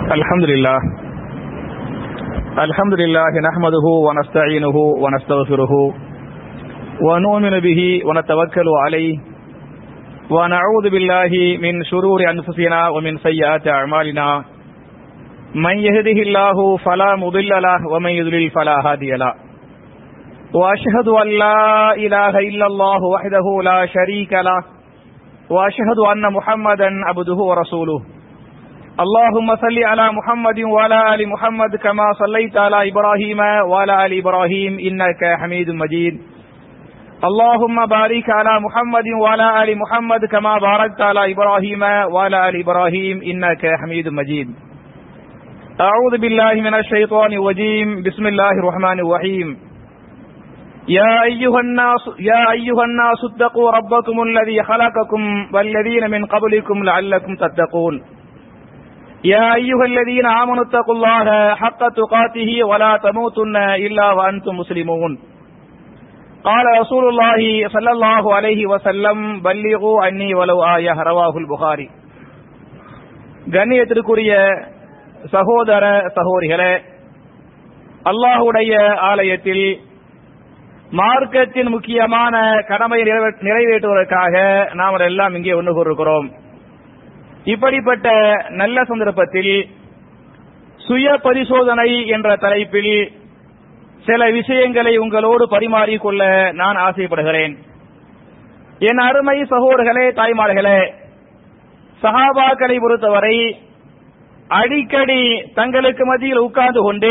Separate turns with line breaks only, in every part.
الحمد لله الحمد لله نحمده ونستعينه ونستغفره ونؤمن به ونتوكل عليه ونعوذ بالله من شرور أنفسنا ومن سيئات أعمالنا من يهده الله فلا مضل له ومن يضلل فلا هادي له وأشهد أن لا إله إلا الله وحده لا شريك له وأشهد أن محمدا عبده ورسوله اللهم صل على محمد وعلى آل محمد كما صليت على إبراهيم وعلى آل إبراهيم إنك حميد مجيد اللهم بارك على محمد وعلى آل محمد كما باركت على إبراهيم وعلى آل إبراهيم إنك حميد مجيد أعوذ بالله من الشيطان الرجيم بسم الله الرحمن الرحيم يا أيها الناس يا أيها الناس اتقوا ربكم الذي خلقكم والذين من قبلكم لعلكم تتقون يا أيها الذين آمنوا اتقوا الله حق تقاته ولا تموتن إلا وأنتم مسلمون قال رسول الله صلى الله عليه وسلم بلغوا عني ولو آية رواه البخاري கண்ணியத்திற்குரிய சகோதர சகோதரிகளே அல்லாஹுடைய ஆலயத்தில் மார்க்கத்தின் முக்கியமான கடமையை நிறைவேற்றுவதற்காக நாம் எல்லாம் இங்கே ஒன்று கூறுகிறோம் இப்படிப்பட்ட நல்ல சந்தர்ப்பத்தில் சுய பரிசோதனை என்ற தலைப்பில் சில விஷயங்களை உங்களோடு பரிமாறிக்கொள்ள நான் ஆசைப்படுகிறேன் என் அருமை சகோதரர்களே தாய்மார்களே சகாபாக்களை பொறுத்தவரை அடிக்கடி தங்களுக்கு மத்தியில் உட்கார்ந்து கொண்டு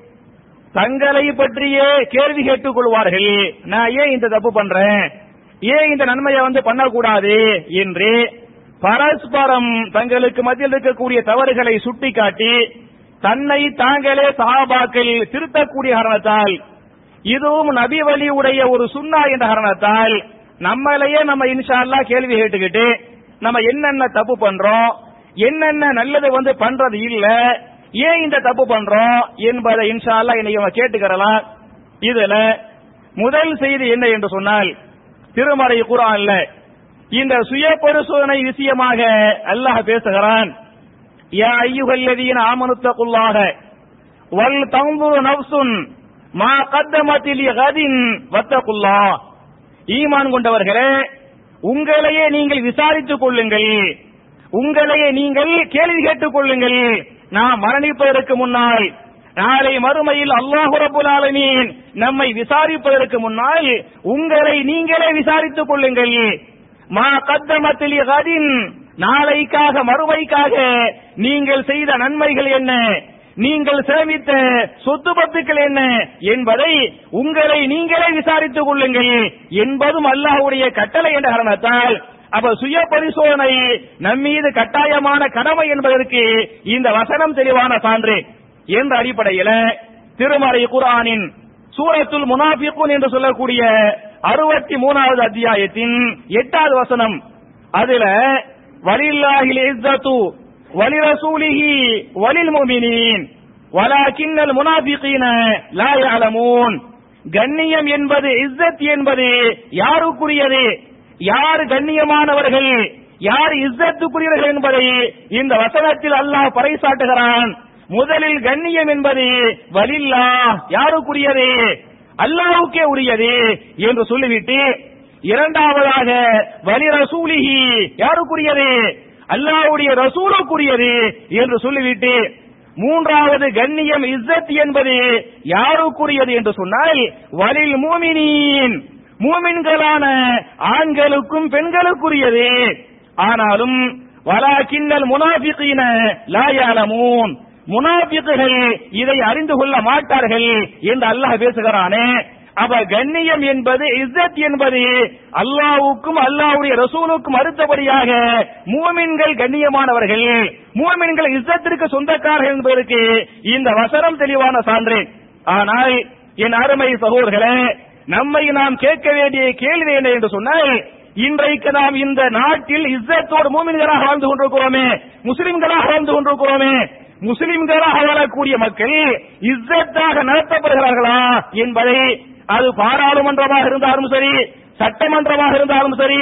தங்களை பற்றியே கேள்வி கேட்டுக் கொள்வார்கள் நான் ஏன் இந்த தப்பு பண்றேன் ஏன் இந்த நன்மையை வந்து பண்ணக்கூடாது என்று பரஸ்பரம் தங்களுக்கு மத்தியில் இருக்கக்கூடிய தவறுகளை சுட்டிக்காட்டி தன்னை தாங்களே சகாபாக்கள் திருத்தக்கூடிய காரணத்தால் இதுவும் நபி வழி உடைய ஒரு சுண்ணா என்ற காரணத்தால் நம்மளையே நம்ம இன்ஷால்லா கேள்வி கேட்டுக்கிட்டு நம்ம என்னென்ன தப்பு பண்றோம் என்னென்ன நல்லது வந்து பண்றது இல்ல ஏன் இந்த தப்பு பண்றோம் என்பதை இன்ஷால்லா இன்னைக்கு கேட்டுக்கிறலாம் இதுல முதல் செய்தி என்ன என்று சொன்னால் திருமறை குரான்ல இந்த சுய பரிசோதனை விஷயமாக அல்லாஹ் பேசுகிறான் யா ஐயுகல்லதீன ஆமனுத்தகுல்லாக வல் தங்குரு நவ்சுன் மா கத்தமத்தில் கதின் வத்தகுல்லா ஈமான் கொண்டவர்களே உங்களையே நீங்கள் விசாரித்துக் கொள்ளுங்கள் உங்களையே நீங்கள் கேள்வி கேட்டுக் கொள்ளுங்கள் நாம் மரணிப்பதற்கு முன்னால் நாளை மறுமையில் அல்லாஹு ரபுல் ஆலமீன் நம்மை விசாரிப்பதற்கு முன்னால் உங்களை நீங்களே விசாரித்துக் கொள்ளுங்கள் மா கத்தமத்தில் கதின் நாளைக்காக மறுமைக்காக நீங்கள் செய்த நன்மைகள் என்ன நீங்கள் சேமித்த சொத்து பத்துக்கள் என்ன என்பதை உங்களை நீங்களே விசாரித்துக் கொள்ளுங்கள் என்பதும் அல்லாஹுடைய கட்டளை என்ற காரணத்தால் அப்ப சுய பரிசோதனை நம்மீது கட்டாயமான கடமை என்பதற்கு இந்த வசனம் தெளிவான சான்று என்ற அடிப்படையில திருமறை குரானின் சூரத்துல் முனாபிகுன் என்று சொல்லக்கூடிய அறுபத்தி மூணாவது அத்தியாயத்தின் எட்டாவது வசனம் அதுல வலில்லாஹில் இஸ்ஸத்து வலி ரசூலிஹி வலில் முஃமினீன் வலாக்கின்னல் முனாஃபிகீன லா யஅலமூன் கண்ணியம் என்பது இஸ்ஸத் என்பது யாருக்குரியது யார் கண்ணியமானவர்கள் யார் இஸ்ஸத்துக்குரியவர்கள் என்பதை இந்த வசனத்தில் அல்லாஹ் பறைசாட்டுகிறான் முதலில் கண்ணியம் என்பது வலில்லா யாருக்குரியது அல்லாஹுக்கே உரியது என்று சொல்லிவிட்டு இரண்டாவதாக வலி ரசூலிஹி யாருக்குரியது அல்லாஹ்வுடைய ரசூலுக்குரியது என்று சொல்லிவிட்டு மூன்றாவது கண்ணியம் இஸ்ஸத் என்பது யாருக்குரியது என்று சொன்னால் வலில் மூமினின் மூமின்களான ஆண்களுக்கும் பெண்களுக்குரியது ஆனாலும் வலா கிண்ணல் முனாபிகீன லாயாலமூன் முனாபிக்குகள் இதை அறிந்து கொள்ள மாட்டார்கள் என்று அல்லாஹ் பேசுகிறானே அப்ப கண்ணியம் என்பது இஸ்ஸத் என்பது அல்லாவுக்கும் அல்லாவுடைய ரசூலுக்கும் அடுத்தபடியாக மூமின்கள் கண்ணியமானவர்கள் மூமின்கள் இஸ்ஸத்திற்கு சொந்தக்காரர்கள் என்பதற்கு இந்த வசனம் தெளிவான சான்று ஆனால் என் அருமை சகோதரர்களே நம்மை நாம் கேட்க வேண்டிய கேள்வி என்ன என்று சொன்னால் இன்றைக்கு நாம் இந்த நாட்டில் இஸ்ஸத்தோடு மூமின்களாக வாழ்ந்து கொண்டிருக்கிறோமே முஸ்லிம்களாக வாழ்ந்து கொண்டிருக்கிறோமே முஸ்லிம்களாக வாழக்கூடிய மக்கள் இஸ்ஸத்தாக நடத்தப்படுகிறார்களா என்பதை அது பாராளுமன்றமாக இருந்தாலும் சரி சட்டமன்றமாக இருந்தாலும் சரி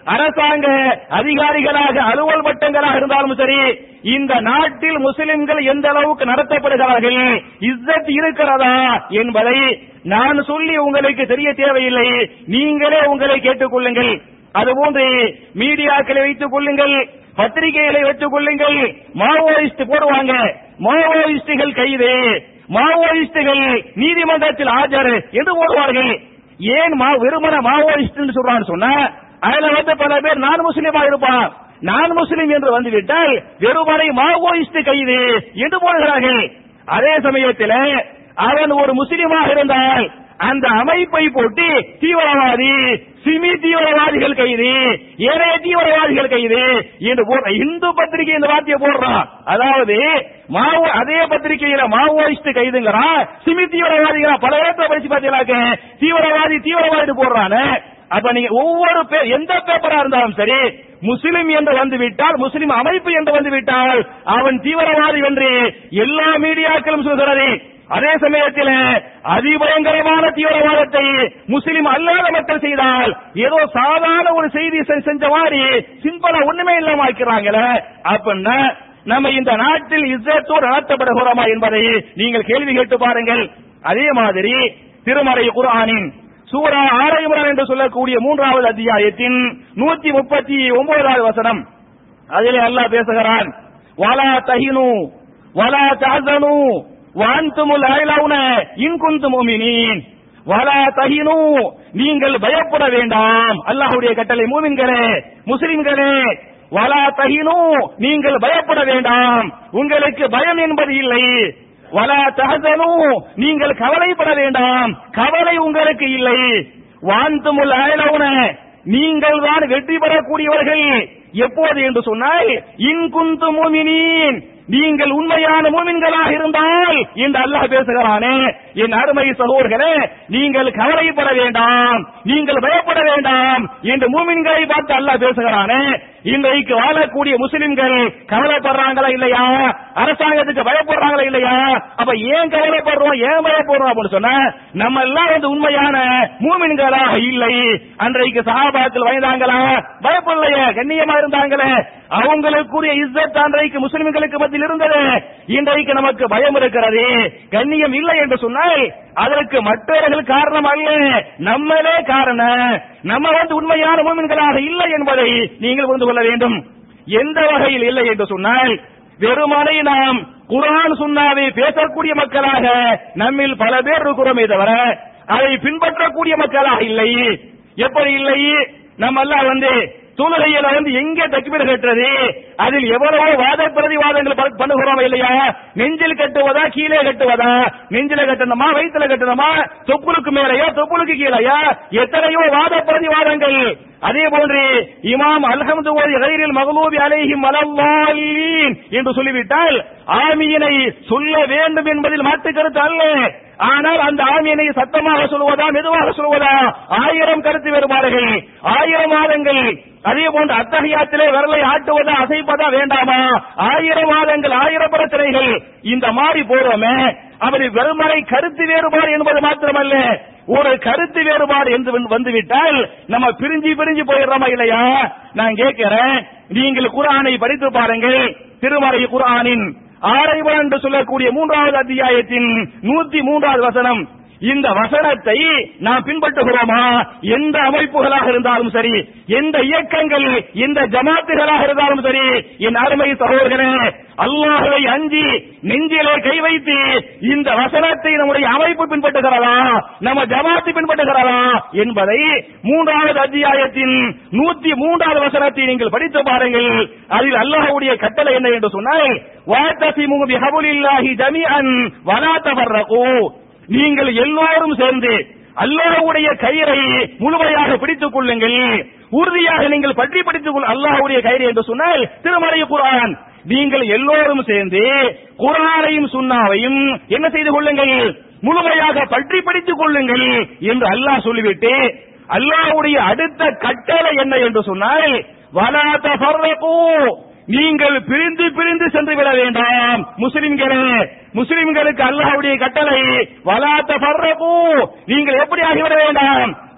அரசாங்க அதிகாரிகளாக அலுவல் வட்டங்களாக இருந்தாலும் சரி இந்த நாட்டில் முஸ்லிம்கள் எந்த அளவுக்கு நடத்தப்படுகிறார்கள் இஸ்ஸத் இருக்கிறதா என்பதை நான் சொல்லி உங்களுக்கு தெரிய தேவையில்லை நீங்களே உங்களை கேட்டுக்கொள்ளுங்கள் அதுபோன்று மீடியாக்களை வைத்துக் கொள்ளுங்கள் பத்திரிகைகளை வைத்துக் கொள்ளுங்கள் மாவோயிஸ்ட் போடுவாங்க மாவோயிஸ்டுகள் கைது மாவோயிஸ்டுகள் நீதிமன்றத்தில் ஆஜர் என்று போடுவார்கள் ஏன் மா- வெறுமன மாவோயிஸ்ட் சொல்றான்னு சொன்னா அதுல வந்து பல பேர் நான் முஸ்லீமா இருப்பான் நான் முஸ்லீம் என்று வந்துவிட்டால் வெறுமனை மாவோயிஸ்ட் கைது என்று போடுகிறார்கள் அதே சமயத்தில் அவன் ஒரு முஸ்லீமாக இருந்தால் அந்த அமைப்பை போட்டு தீவிரவாதி சிமி தீவிரவாதிகள் கைது ஏனைய தீவிரவாதிகள் கைது என்று போடுற இந்து பத்திரிகை இந்த வார்த்தையை போடுறான் அதாவது மாவோ அதே பத்திரிகையில மாவோயிஸ்ட் கைதுங்கிறான் சிமி தீவிரவாதிகளா பல இடத்துல படிச்சு பார்த்தீங்களாக்க தீவிரவாதி தீவிரவாதி போடுறானே அப்ப நீங்க ஒவ்வொரு பே- எந்த பேப்பரா இருந்தாலும் சரி முஸ்லிம் என்று வந்து விட்டால் முஸ்லிம் அமைப்பு என்று வந்து விட்டால் அவன் தீவிரவாதி என்று எல்லா மீடியாக்களும் சொல்கிறது அதே சமயத்தில் அதிபயங்கரமான தீவிரவாதத்தை முஸ்லிம் அல்லாத மக்கள் செய்தால் ஏதோ சாதாரண ஒரு செய்தி செ- செஞ்ச மாதிரி சிம்பிளா ஒண்ணுமே இல்லாம ஆக்கிறாங்களே அப்படின்னா நம்ம இந்த நாட்டில் இஸ்ஸத்தோடு நடத்தப்படுகிறோமா என்பதை நீங்கள் கேள்வி கேட்டு பாருங்கள் அதே மாதிரி திருமறை குர்ஆனின் சூரா ஆலை இம்ரான் என்று சொல்லக்கூடிய மூன்றாவது அத்தியாயத்தின் நூத்தி முப்பத்தி ஒன்பதாவது வசனம் அதிலே அல்லாஹ் பேசுகிறான் வலா தஹினு வலா தஹசனு வான்துமுல் அயலவுன இன்குந்து முமினீன் வலா தஹினு நீங்கள் பயப்பட வேண்டாம் அல்லாஹ்வுடைய கட்டளை மூமின்களே முஸ்லிம்களே வலா தஹினு நீங்கள் பயப்பட வேண்டாம் உங்களுக்கு பயம் என்பது இல்லை வலா தஹசனு நீங்கள் கவலைப்பட வேண்டாம் கவலை உங்களுக்கு இல்லை வான்துமுல் அயலவுன நீங்கள் தான் வெற்றி பெறக்கூடியவர்கள் எப்போது என்று சொன்னால் இன்குந்து மூமினீன் நீங்கள் உண்மையான மூமின்களாக இருந்தால் என்று அல்லாஹ் பேசுகிறானே என் அருமை சகோதரர்களே நீங்கள் கவலைப்பட வேண்டாம் நீங்கள் பயப்பட வேண்டாம் என்று மூமின்களை பார்த்து அல்லாஹ் பேசுகிறானே இன்றைக்கு வாழக்கூடிய முஸ்லிம்கள் கவலைப்படுறாங்களா இல்லையா அரசாங்கத்துக்கு பயப்படுறாங்களா இல்லையா அப்ப ஏன் கவலைப்படுறோம் ஏன் பயப்படுறோம் அப்படின்னு சொன்னா நம்ம எல்லாம் வந்து உண்மையான மூமின்களாக இல்லை அன்றைக்கு சஹாபாக்கள் வயதாங்களா பயப்படலையே கண்ணியமா இருந்தாங்களே அவங்களுக்குரிய இஸ்ஸத் அன்றைக்கு முஸ்லிம்களுக்கு மத்தியில் இருந்தது இன்றைக்கு நமக்கு பயம் இருக்கிறது கண்ணியம் இல்லை என்று சொன்னால் அதற்கு மற்றவர்கள் காரணம் அல்ல நம்மளே காரணம் நம்ம வந்து உண்மையான மூமின்களாக இல்லை என்பதை நீங்கள் புரிந்து கொள்ள வேண்டும் எந்த வகையில் இல்லை என்று சொன்னால் வெறுமனை நாம் குரான் சுன்னாவை பேசக்கூடிய மக்களாக நம்மில் பல பேர் இருக்கிறோமே தவிர அதை பின்பற்றக்கூடிய மக்களாக இல்லை எப்படி இல்லை நம்ம எல்லாம் வந்து தொழுகையில வந்து எங்க தக்பீர் கட்டுறது அதில் எவ்வளவோ வாத பிரதிவாதங்கள் ப- பண்ணுகிறோம் இல்லையா நெஞ்சில் கட்டுவதா கீழே கட்டுவதா நெஞ்சில கட்டணுமா வயிற்றுல கட்டணுமா தொப்புளுக்கு மேலையா தொப்புளுக்கு கீழையா எத்தனையோ வாத பிரதிவாதங்கள் அதே போன்று இமாம் அல்ஹம்து ஓதி கைரில் மகளூபி அலைஹிம் மலவாலீன் என்று சொல்லிவிட்டால் ஆமியினை சொல்ல வேண்டும் என்பதில் மாற்று கருத்து அல்ல ஆனால் அந்த ஆமியினை சத்தமாக சொல்வதா மெதுவாக சொல்வதா ஆயிரம் கருத்து வேறுபாடுகள் ஆயிரம் வாதங்கள் அதே போன்று அத்தகையாத்திலே விரலை ஆட்டுவதா அசைப்பதா வேண்டாமா ஆயிரம் வாதங்கள் ஆயிரம் பிரச்சனைகள் இந்த மாதிரி போறோமே அவர் வெறுமனை கருத்து வேறுபாடு என்பது மாத்திரமல்ல ஒரு கருத்து வேறுபாடு என்று வந்து- வந்துவிட்டால் நம்ம பிரிஞ்சு பிரிஞ்சு போயிடுறோமா இல்லையா நான் கேட்கிறேன் நீங்கள் குர்ஆனை படித்து பாருங்கள் திருமறை குர்ஆனின் ஆரைவன் என்று சொல்லக்கூடிய மூன்றாவது அத்தியாயத்தின் நூத்தி மூன்றாவது வசனம் இந்த வசனத்தை நாம் பின்பற்றுகிறோமா எந்த அமைப்புகளாக இருந்தாலும் சரி எந்த இயக்கங்கள் எந்த ஜமாத்துகளாக இருந்தாலும் சரி என் அருமை சகோதரனே அல்லாஹ்வை அஞ்சி நெஞ்சிலே கை வைத்து இந்த வசனத்தை நம்முடைய அமைப்பு பின்பற்றுகிறதா நம்ம ஜமாத்து பின்பற்றுகிறதா என்பதை மூன்றாவது அத்தியாயத்தின் நூத்தி மூன்றாவது வசனத்தை நீங்கள் படித்து பாருங்கள் அதில் அல்லாஹ்வுடைய கட்டளை என்ன என்று சொன்னால் வாத்தசிமு பிஹபுலில்லாஹி ஜமீஅன் வலா தஃபர்ரகு நீங்கள் எல்லோரும் சேர்ந்து அல்லாஹ்வுடைய கயிறை முழுமையாக பிடித்துக் கொள்ளுங்கள் உறுதியாக நீங்கள் பற்றி பிடித்துக் கொள் அல்லாஹ்வுடைய கயிறு என்று சொன்னால் திருமறை குர்ஆன் நீங்கள் எல்லோரும் சேர்ந்து குர்ஆனையும் சுன்னாவையும் என்ன செய்து கொள்ளுங்கள் முழுமையாக பற்றி பிடித்துக் கொள்ளுங்கள் என்று அல்லாஹ் சொல்லிவிட்டு அல்லாஹ்வுடைய அடுத்த கட்டளை என்ன என்று சொன்னால் வலா தஃபர்ரகு நீங்கள் பிரிந்து பிரிந்து சென்று விட வேண்டாம் முஸ்லிம்களே முஸ்லிம்களுக்கு அல்லாஹ்வுடைய கட்டளை வலாத்த பர்ரபு நீங்கள் எப்படி ஆகிவிட வேண்டாம்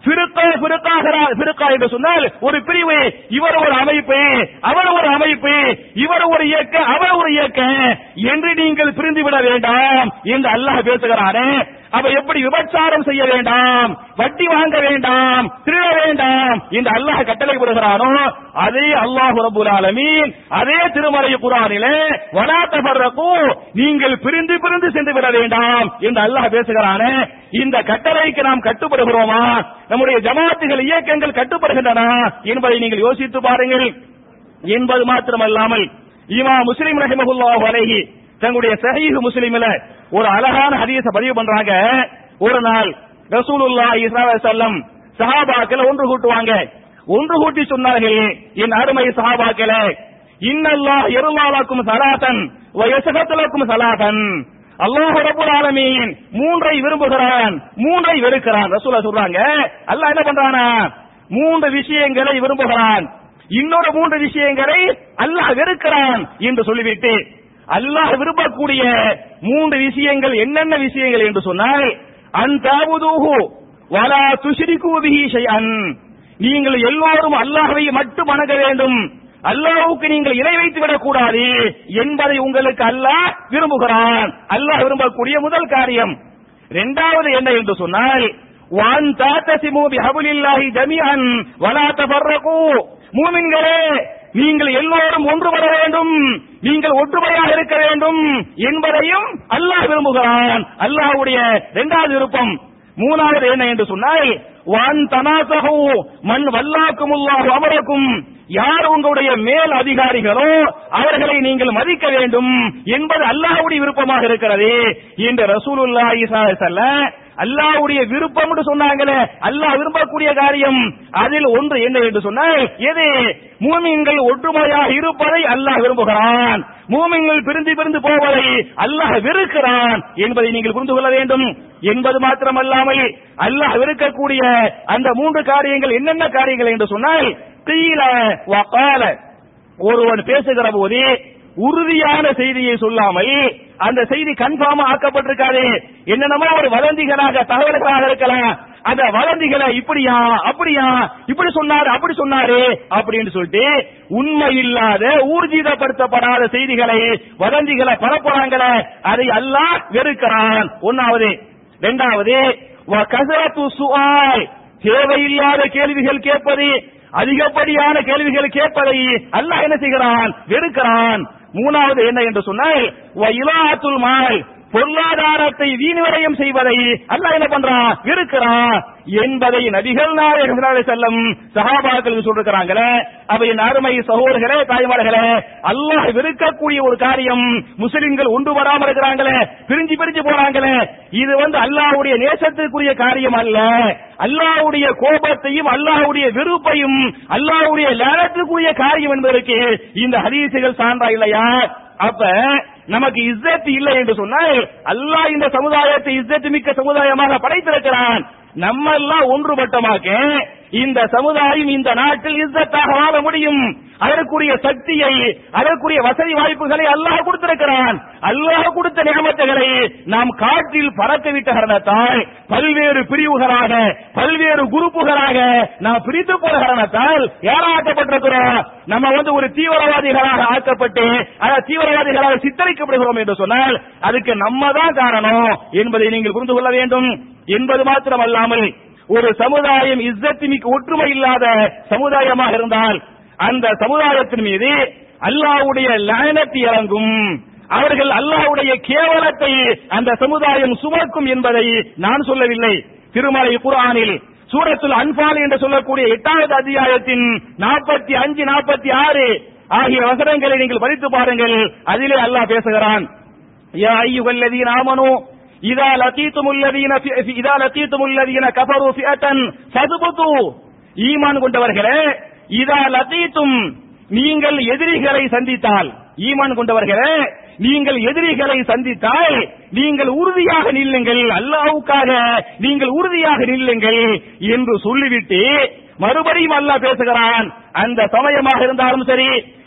பிறக்கா பிறக்காகிறா பிறக்கா என்று சொன்னால் ஒரு பிரிவு இவர் ஒரு அமைப்பு அவர் ஒரு அமைப்பு இவர் ஒரு இயக்க அவர் ஒரு இயக்க என்று நீங்கள் பிரிந்து விட வேண்டாம் என்று அல்லாஹ் பேசுகிறானே அவ எப்படி விபச்சாரம் செய்ய வேண்டாம் வட்டி வாங்க வேண்டாம் திருட வேண்டாம் என்று அல்லாஹ் கட்டளை விடுகிறானோ அதே அல்லாஹ் ரபுல் ஆலமீன் அதே திருமலை குரானிலே வலா தபர்ரகு நீங்கள் பிரிந்து பிரிந்து சென்று விட வேண்டாம் என்று அல்லாஹ் பேசுகிறானே இந்த கட்டளைக்கு நாம் கட்டுப்படுகிறோமா நம்முடைய ஜமாத்துகள் இயக்கங்கள் கட்டுப்படுகின்றன என்பதை நீங்கள் யோசித்து பாருங்கள் என்பது மாத்திரமல்லாமல் இமா முஸ்லிம் ரஹிமஹுல்லாஹு அலைஹி தங்களுடைய சஹீஹ் முஸ்லிம்ல ஒரு அழகான ஹதீஸ பதிவு பண்றாங்க ஒரு நாள் ரசூலுல்லாஹி ஸல்லல்லாஹு அலைஹி வஸல்லம் சஹாபாக்களை ஒன்று கூட்டுவாங்க ஒன்று கூட்டி சொன்னார்கள் என் அருமை சஹாபாக்களே இன்னல்லாஹ் யருலாலக்கும் சலாத்தன் வ யஸ்ஹத்துலக்கும் சலாத்தன் அல்லாஹ் ரப்பல் ஆலமீன் மூன்றை விரும்புகிறான் மூன்றை வெறுக்கிறான் ரசூலா சொல்றாங்க அல்லாஹ் என்ன பண்றானா மூன்று விஷயங்களை விரும்புகிறான் இன்னொரு மூன்று விஷயங்களை அல்லாஹ் வெறுக்கிறான் என்று சொல்லிவிட்டு அல்லாஹ் விரும்பக்கூடிய மூன்று விஷயங்கள் என்னென்ன விஷயங்கள் என்று சொன்னால் அன்தாவுதூஹு வலா துஷ்ரிகு பிஹி ஷைஅன் நீங்கள் எல்லோரும் அல்லாஹ்வை மட்டும் வணங்க வேண்டும் அல்லாஹ்வுக்கு நீங்கள் இணை வைத்து விடக் கூடாது என்பதை உங்களுக்கு அல்லாஹ் விரும்புகிறான் அல்லாஹ் விரும்பக்கூடிய முதல் காரியம் இரண்டாவது என்ன என்று சொன்னால் வான் தாத்தசிமு பிஹபுலில்லாஹி ஜமீஅன் வலா தஃபர்ரகு மூமின்களே நீங்கள் எல்லோரும் ஒன்றுபட வேண்டும் நீங்கள் ஒற்றுமையாக இருக்க வேண்டும் என்பதையும் அல்லாஹ் விரும்புகிறான் அல்லாஹ்வுடைய இரண்டாவது விருப்பம் மூணாவது என்ன என்று சொன்னால் வான் தனாசகு மண் வல்லாக்குமுல்லாஹு அமரக்கும் யார் உங்களுடைய மேல் அதிகாரிகளோ அவர்களை நீங்கள் மதிக்க வேண்டும் என்பது அல்லாஹ்வுடைய விருப்பமாக இருக்கிறது என்று ரசூலுல்லாஹி ஸல்லல்லாஹு அலைஹி வஸல்லம் அல்லாஹ்வுடைய விருப்பம் என்று சொன்னாங்களே அல்லாஹ் விரும்பக்கூடிய காரியம் அதில் ஒன்று என்ன என்று சொன்னால் எது மூமின்கள் ஒற்றுமையாக இருப்பதை அல்லாஹ் விரும்புகிறான் மூமின்கள் பிரிந்து பிரிந்து போவதை அல்லாஹ் வெறுக்கிறான் என்பதை நீங்கள் புரிந்து கொள்ள வேண்டும் என்பது மாத்திரமல்லாமல் அல்லாஹ் வெறுக்கக்கூடிய அந்த மூன்று காரியங்கள் என்னென்ன காரியங்கள் என்று சொன்னால் கீழ வகால ஒருவன் பேசுகிற போது உறுதியான செய்தியை சொல்லாமல் அந்த செய்தி கன்ஃபார்மா ஆக்கப்பட்டிருக்காது என்னென்னமோ ஒரு வதந்திகளாக தகவல்களாக இருக்கலாம் அந்த வதந்திகளை இப்படியா அப்படியா இப்படி சொன்னாரு அப்படி சொன்னாரு அப்படின்னு சொல்லிட்டு உண்மை இல்லாத ஊர்ஜிதப்படுத்தப்படாத செய்திகளை வதந்திகளை பரப்புறாங்களே அதை அல்லாஹ் வெறுக்கிறான் ஒன்னாவது இரண்டாவது கசரத்து சுஆல் தேவையில்லாத கேள்விகள் கேட்பது அதிகப்படியான கேள்விகள் கேட்பதை அல்லாஹ் என்ன செய்கிறான் வெறுக்கிறான் மூணாவது என்ன என்று சொன்னால் இலாத்துல் மால் பொருளாதாரத்தை வீண்விரயம் செய்வதை அல்லாஹ் என்ன பண்றான் வெறுக்கிறான் என்பதை நபிகள் நாயகம் செல்லம் சகாபாக்கள் சொல்லிருக்கிறாங்களே அவை அருமை சகோதரர்களே தாய்மார்களே அல்லாஹ் வெறுக்கக்கூடிய ஒரு காரியம் முஸ்லிம்கள் ஒன்றுபடாம இருக்கிறாங்களே பிரிஞ்சு பிரிஞ்சு போறாங்களே இது வந்து அல்லாஹ்வுடைய நேசத்துக்குரிய காரியம் அல்ல அல்லாஹ்வுடைய கோபத்தையும் அல்லாஹ்வுடைய வெறுப்பையும் அல்லாஹ்வுடைய லேனத்துக்குரிய காரியம் என்பதற்கு இந்த ஹதீசுகள் சான்றா இல்லையா அப்ப நமக்கு இஸ்ஸத் இல்லை என்று சொன்னால் அல்லாஹ் இந்த சமுதாயத்தை இஸ்ஸத் மிக்க சமுதாயமாக படைத்திருக்கிறான் நம்ம எல்லாம் ஒன்றுபட்டமாக இந்த சமுதாயம் இந்த நாட்டில் இஸ்ஸத்தாக வாழ முடியும் அதற்குரிய சக்தியை அதற்குரிய வசதி வாய்ப்புகளை அல்லாஹ் கொடுத்திருக்கிறான் அல்லாஹ் கொடுத்த நியமத்துகளை நாம் காற்றில் பறக்க விட்ட காரணத்தால் பல்வேறு பிரிவுகளாக பல்வேறு குரூப்புகளாக நாம் பிரித்து போன காரணத்தால் யாராக்கப்பட்டிருக்கிறோம் நம்ம வந்து ஒரு தீவிரவாதிகளாக ஆக்கப்பட்டு அந்த தீவிரவாதிகளாக சித்தரிக்கப்படுகிறோம் என்று சொன்னால் அதுக்கு நம்ம தான் காரணம் என்பதை நீங்கள் புரிந்து கொள்ள வேண்டும் என்பது மாத்திரமல்லாமல் ஒரு சமுதாயம் இஸ்ஸத்து மிக்க ஒற்றுமை இல்லாத சமுதாயமாக இருந்தால் அந்த சமுதாயத்தின் மீது அல்லாஹ்வுடைய லானத் இறங்கும் அவர்கள் அல்லாஹ்வுடைய கேவலத்தை அந்த சமுதாயம் சுமக்கும் என்பதை நான் சொல்லவில்லை திருமலை குர்ஆனில் சூரத்துல் அன்பால் என்று சொல்லக்கூடிய எட்டாவது அத்தியாயத்தின் நாற்பத்தி அஞ்சு நாற்பத்தி ஆறு ஆகிய வசனங்களை நீங்கள் படித்து பாருங்கள் அதிலே அல்லாஹ் பேசுகிறான் யா ஐயுகல்லதீன ஆமனு இதா லகீத்துமுல்லதீன ஃபி- இதா லகீத்துமுல்லதீன கஃபரு ஃபிஅத்தன் ஃபதுபுது ஈமான் கொண்டவர்களே இதா லகீத்தும் நீங்கள் எதிரிகளை சந்தித்தால் ஈமான் கொண்டவர்களே நீங்கள் எதிரிகளை சந்தித்தால் நீங்கள் உறுதியாக நில்லுங்கள் அல்லாஹ்வுக்காக நீங்கள் உறுதியாக நில்லுங்கள் என்று சொல்லிவிட்டு மறுபடியும் அல்லாஹ் பேசுகிறான் அந்த சமயமாக இருந்தாலும் சரி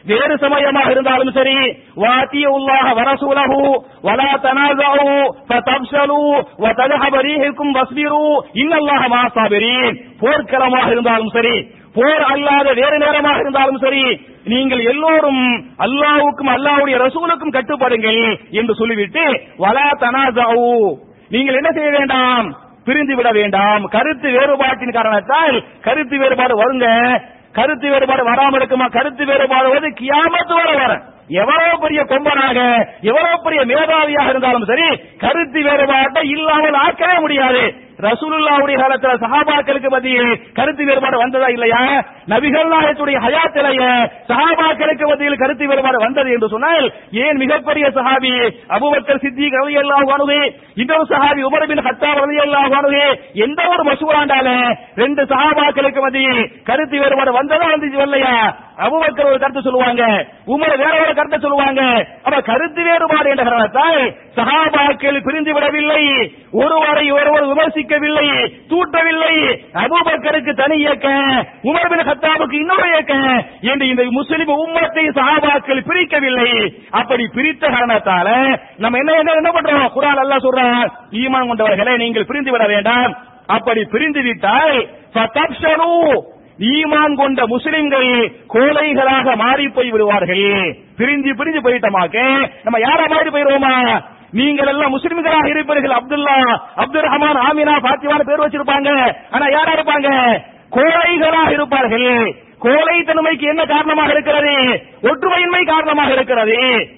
வேறு சமயமாக இருந்தாலும் சரி வாத்திய உள்ளாக வரசூலகு வலா தனாசு ஃபதப்ஷலு வதஹப ரீஹுக்கும் வஸ்பிரு இன்னல்லாஹ மா சாபிரீன் போர்க்களமாக இருந்தாலும் சரி போர் அல்லாத வேறு நேரமாக இருந்தாலும் சரி நீங்கள் எல்லோரும் அல்லாஹ்வுக்கும் அல்லாஹ்வுடைய ரசூலுக்கும் கட்டுப்படுங்கள் என்று சொல்லிவிட்டு வலா தனாசு நீங்கள் என்ன செய்ய வேண்டாம் பிரிந்து விட வேண்டாம் கருத்து வேறுபாட்டின் காரணத்தால் கருத்து வேறுபாடு வருங்க கருத்து வேறுபாடு வராம இருக்குமா கருத்து வேறுபாடு வந்து கியாமத்து வர வர எவ்வளவு பெரிய கொம்பனாக எவ்வளவு பெரிய மேதாவியாக இருந்தாலும் சரி கருத்து வேறுபாட்டை இல்லாமல் ஆக்கவே முடியாது ரசூலுல்லாவுடைய காலத்துல சஹாபாக்களுக்கு மத்தியில் கருத்து வேறுபாடு வந்ததா இல்லையா நபிகள் நாயகத்துடைய ஹயாத்திலேயே சஹாபாக்களுக்கு மத்தியில் கருத்து வேறுபாடு வந்தது என்று சொன்னால் ஏன் மிகப்பெரிய சஹாபி அபூபக்கர் சித்திக் ரலியல்லாஹு அன்ஹு இன்னொரு சஹாபி உமர் பின் கத்தாப் ரலியல்லாஹு அன்ஹு எந்த ஒரு மசூராண்டால ரெண்டு சஹாபாக்களுக்கு மத்தியில் கருத்து வேறுபாடு வந்ததா வந்துச்சு இல்லையா அபூபக்கர் ஒரு கருத்து சொல்லுவாங்க உமர் வேற ஒரு கருத்தை சொல்லுவாங்க அப்ப கருத்து வேறுபாடு என்ற காரணத்தால் சஹாபாக்கள் பிரிந்து விடவில்லை ஒருவரை ஒருவர் விமர்சிக்கவில்லை தூட்டவில்லை அபூபக்கருக்கு தனி இயக்க உமர் பின் கத்தாபுக்கு இன்னொரு இயக்க என்று இந்த முஸ்லிம் உம்மத்தை சஹாபாக்கள் பிரிக்கவில்லை அப்படி பிரித்த காரணத்தால நம்ம என்ன என்ன என்ன பண்றோம் குரான் அல்லாஹ் சொல்றான் ஈமான் கொண்டவர்களே நீங்கள் பிரிந்து விட வேண்டாம் அப்படி பிரிந்து விட்டால் ஃபதப்ஷரு ஈமான் கொண்ட முஸ்லிம்கள் கோழைகளாக மாறி போய் விடுவார்கள் பிரிஞ்சு பிரிஞ்சு போயிட்டோமாக்க நம்ம யாரா மாறி போயிருவோமா நீங்கள் எல்லாம் முஸ்லிம்களாக இருப்பீர்கள் அப்துல்லா அப்துல் ரஹ்மான் ஆமினா பாத்திவான பேர் வச்சிருப்பாங்க ஆனா யாரா இருப்பாங்க கோழைகளாக இருப்பார்கள் கோழைத்தன்மைக்கு என்ன காரணமாக இருக்கிறது ஒற்றுமையின்மை காரணமாக இருக்கிறது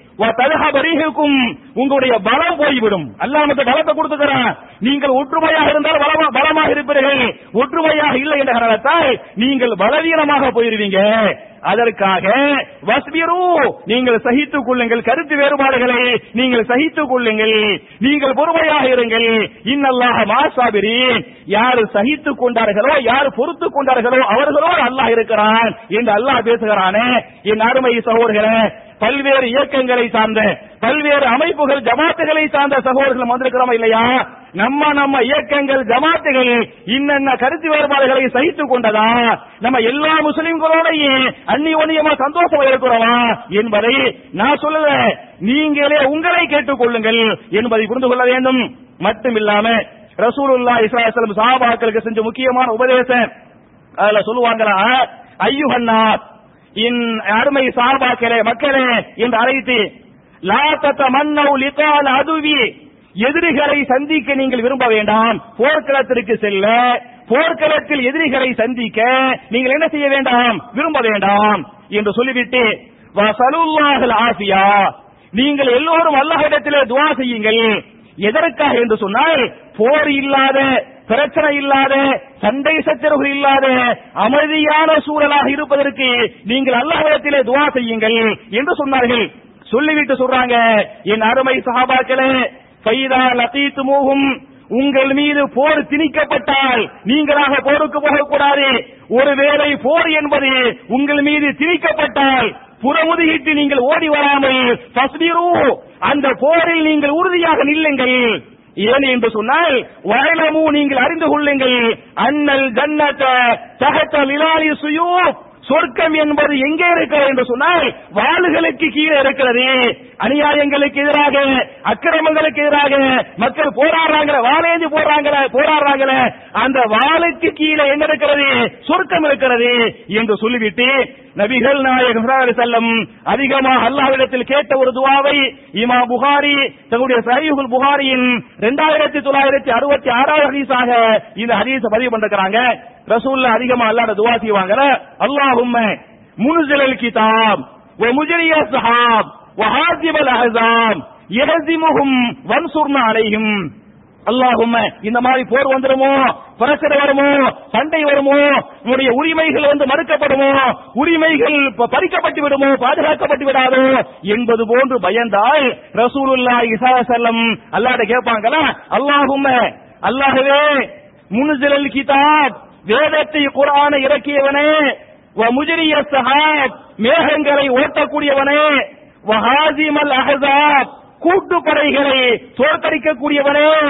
பரிகுக்கும் உங்களுடைய பலம் போய்விடும் அல்லாஹ் நமக்கு பலத்தை கொடுத்துக்கிறான் நீங்கள் ஒற்றுமையாக இருந்தால் பலமா பலமாக இருப்பீர்கள் ஒற்றுமையாக இல்லை என்ற காரணத்தால் நீங்கள் பலவீனமாக போயிருவீங்க அதற்காக வஸ்பிரு நீங்கள் சகித்துக் கொள்ளுங்கள் கருத்து வேறுபாடுகளை நீங்கள் சகித்துக் கொள்ளுங்கள் நீங்கள் பொறுமையாக இருங்கள் இன்னல்லாஹ மாசாபிரீன் யார் சகித்துக் கொண்டார்களோ யார் பொறுத்துக் கொண்டார்களோ அவர்களோடு அல்லாஹ் இருக்கிறான் என்று அல்லாஹ் பேசுகிறானே என் அருமை சகோதரர்களே பல்வேறு இயக்கங்களை சார்ந்த பல்வேறு அமைப்புகள் ஜமாத்துகளை சார்ந்த சகோதரர்கள் வந்திருக்கிறோமா இல்லையா நம்ம நம்ம இயக்கங்கள் ஜமாத்துகள் இன்னென்ன கருத்து வேறுபாடுகளை சகித்துக் கொண்டதா நம்ம எல்லா முஸ்லிம்களோடையும் அந்நியோன்யமா சந்தோஷமா இருக்கிறோமா என்பதை நான் சொல்லல நீங்களே உங்களை கேட்டுக்கொள்ளுங்கள் என்பதை புரிந்து கொள்ள வேண்டும் மட்டுமில்லாம ரசூலுல்லா இஸ்லாசலம் சாபாக்களுக்கு செஞ்ச முக்கியமான உபதேசம் அதுல சொல்லுவாங்களா ஐயுஹன்னாத் இன் அருமை சாபாக்களே மக்களே என்று அழைத்து லா தத்தமன்னௌ லிகால் அதுவி எதிரிகளை சந்திக்க நீங்கள் விரும்ப வேண்டாம் போர்க்களத்திற்கு செல்ல போர்க்களத்தில் எதிரிகளை சந்திக்க நீங்கள் என்ன செய்ய வேண்டாம் விரும்ப வேண்டாம் என்று சொல்லிவிட்டு வசலுல்லாஹல் ஆசியா நீங்கள் எல்லோரும் அல்லாஹ்விடத்திலே துவா செய்யுங்கள் எதற்காக என்று சொன்னால் போர் இல்லாத பிரச்சனை இல்லாத சண்டை சச்சரவுகள் இல்லாத அமைதியான சூழலாக இருப்பதற்கு நீங்கள் அல்லாஹ்விடத்திலே துவா செய்யுங்கள் என்று சொன்னார்கள் சொல்லிவிட்டு சொல்றாங்க என் அருமை சஹாபாக்களே ஃபைதா லகீத்துமூஹும் உங்கள் மீது போர் திணிக்கப்பட்டால் நீங்களாக போருக்கு போகக்கூடாது ஒருவேளை போர் என்பது உங்கள் மீது திணிக்கப்பட்டால் புறமுதுகிட்டு நீங்கள் ஓடி வராமல் தஸ்பீரு அந்த போரில் நீங்கள் உறுதியாக நில்லுங்கள் ஏன் என்று சொன்னால் வயலமு நீங்கள் அறிந்து கொள்ளுங்கள் அண்ணல் ஜன்னத தகத்த லிலாலி சுயூ சொர்க்கம் என்பது எங்கே இருக்கிறது என்று சொன்னால் வாளுகளுக்கு கீழே இருக்கிறது அநியாயங்களுக்கு எதிராக அக்கிரமங்களுக்கு எதிராக மக்கள் போராடுறாங்க வாழேந்தி போடுறாங்கள போராடுறாங்கள அந்த வாளுக்கு கீழே என்ன இருக்கிறது சொர்க்கம் இருக்கிறது என்று சொல்லிவிட்டு நபிகள் நாயகம் செல்லம் அதிகமாக அல்லாஹ்விடத்தில் கேட்ட ஒரு துவாவை இமா புகாரி தன்னுடைய சஹீஹுல் புகாரியின் இரண்டாயிரத்தி தொள்ளாயிரத்தி அறுபத்தி ஆறாவது ஹதீஸாக இந்த ஹதீஸ பதிவு பண்ணிருக்கிறாங்க ரசூல்ல அதிகமா அல்லாட துவா செய்வாங்க அல்லாஹும்ம முன்சிலல் கிதாப் வ முஜரிய சஹாப் வ ஹாசிபல் அஹ்ஸாம் யஹ்ஸிமுஹும் வன்சுர்னா அலைஹிம் அல்லாஹும்ம இந்த மாதிரி போர் வந்துருமோ பிரச்சனை வருமோ சண்டை வருமோ உன்னுடைய உரிமைகள் வந்து மறுக்கப்படுமோ உரிமைகள் ப- பறிக்கப்பட்டு விடுமோ பாதுகாக்கப்பட்டு விடாதோ என்பது போன்று பயந்தால் ரசூலுல்லா இசா செல்லம் அல்லாட கேட்பாங்களா அல்லாஹும்ம அல்லாஹவே முன்சிலல் கிதாப் வேதத்தை குரானை இறக்கியவனே வ முஜரிய சஹாப் மேகங்களை ஓட்டக்கூடியவனே வஹாசிமல் அஹஸாப் கூட்டுப்படைகளை தோற்கடிக்கக்கூடியவனே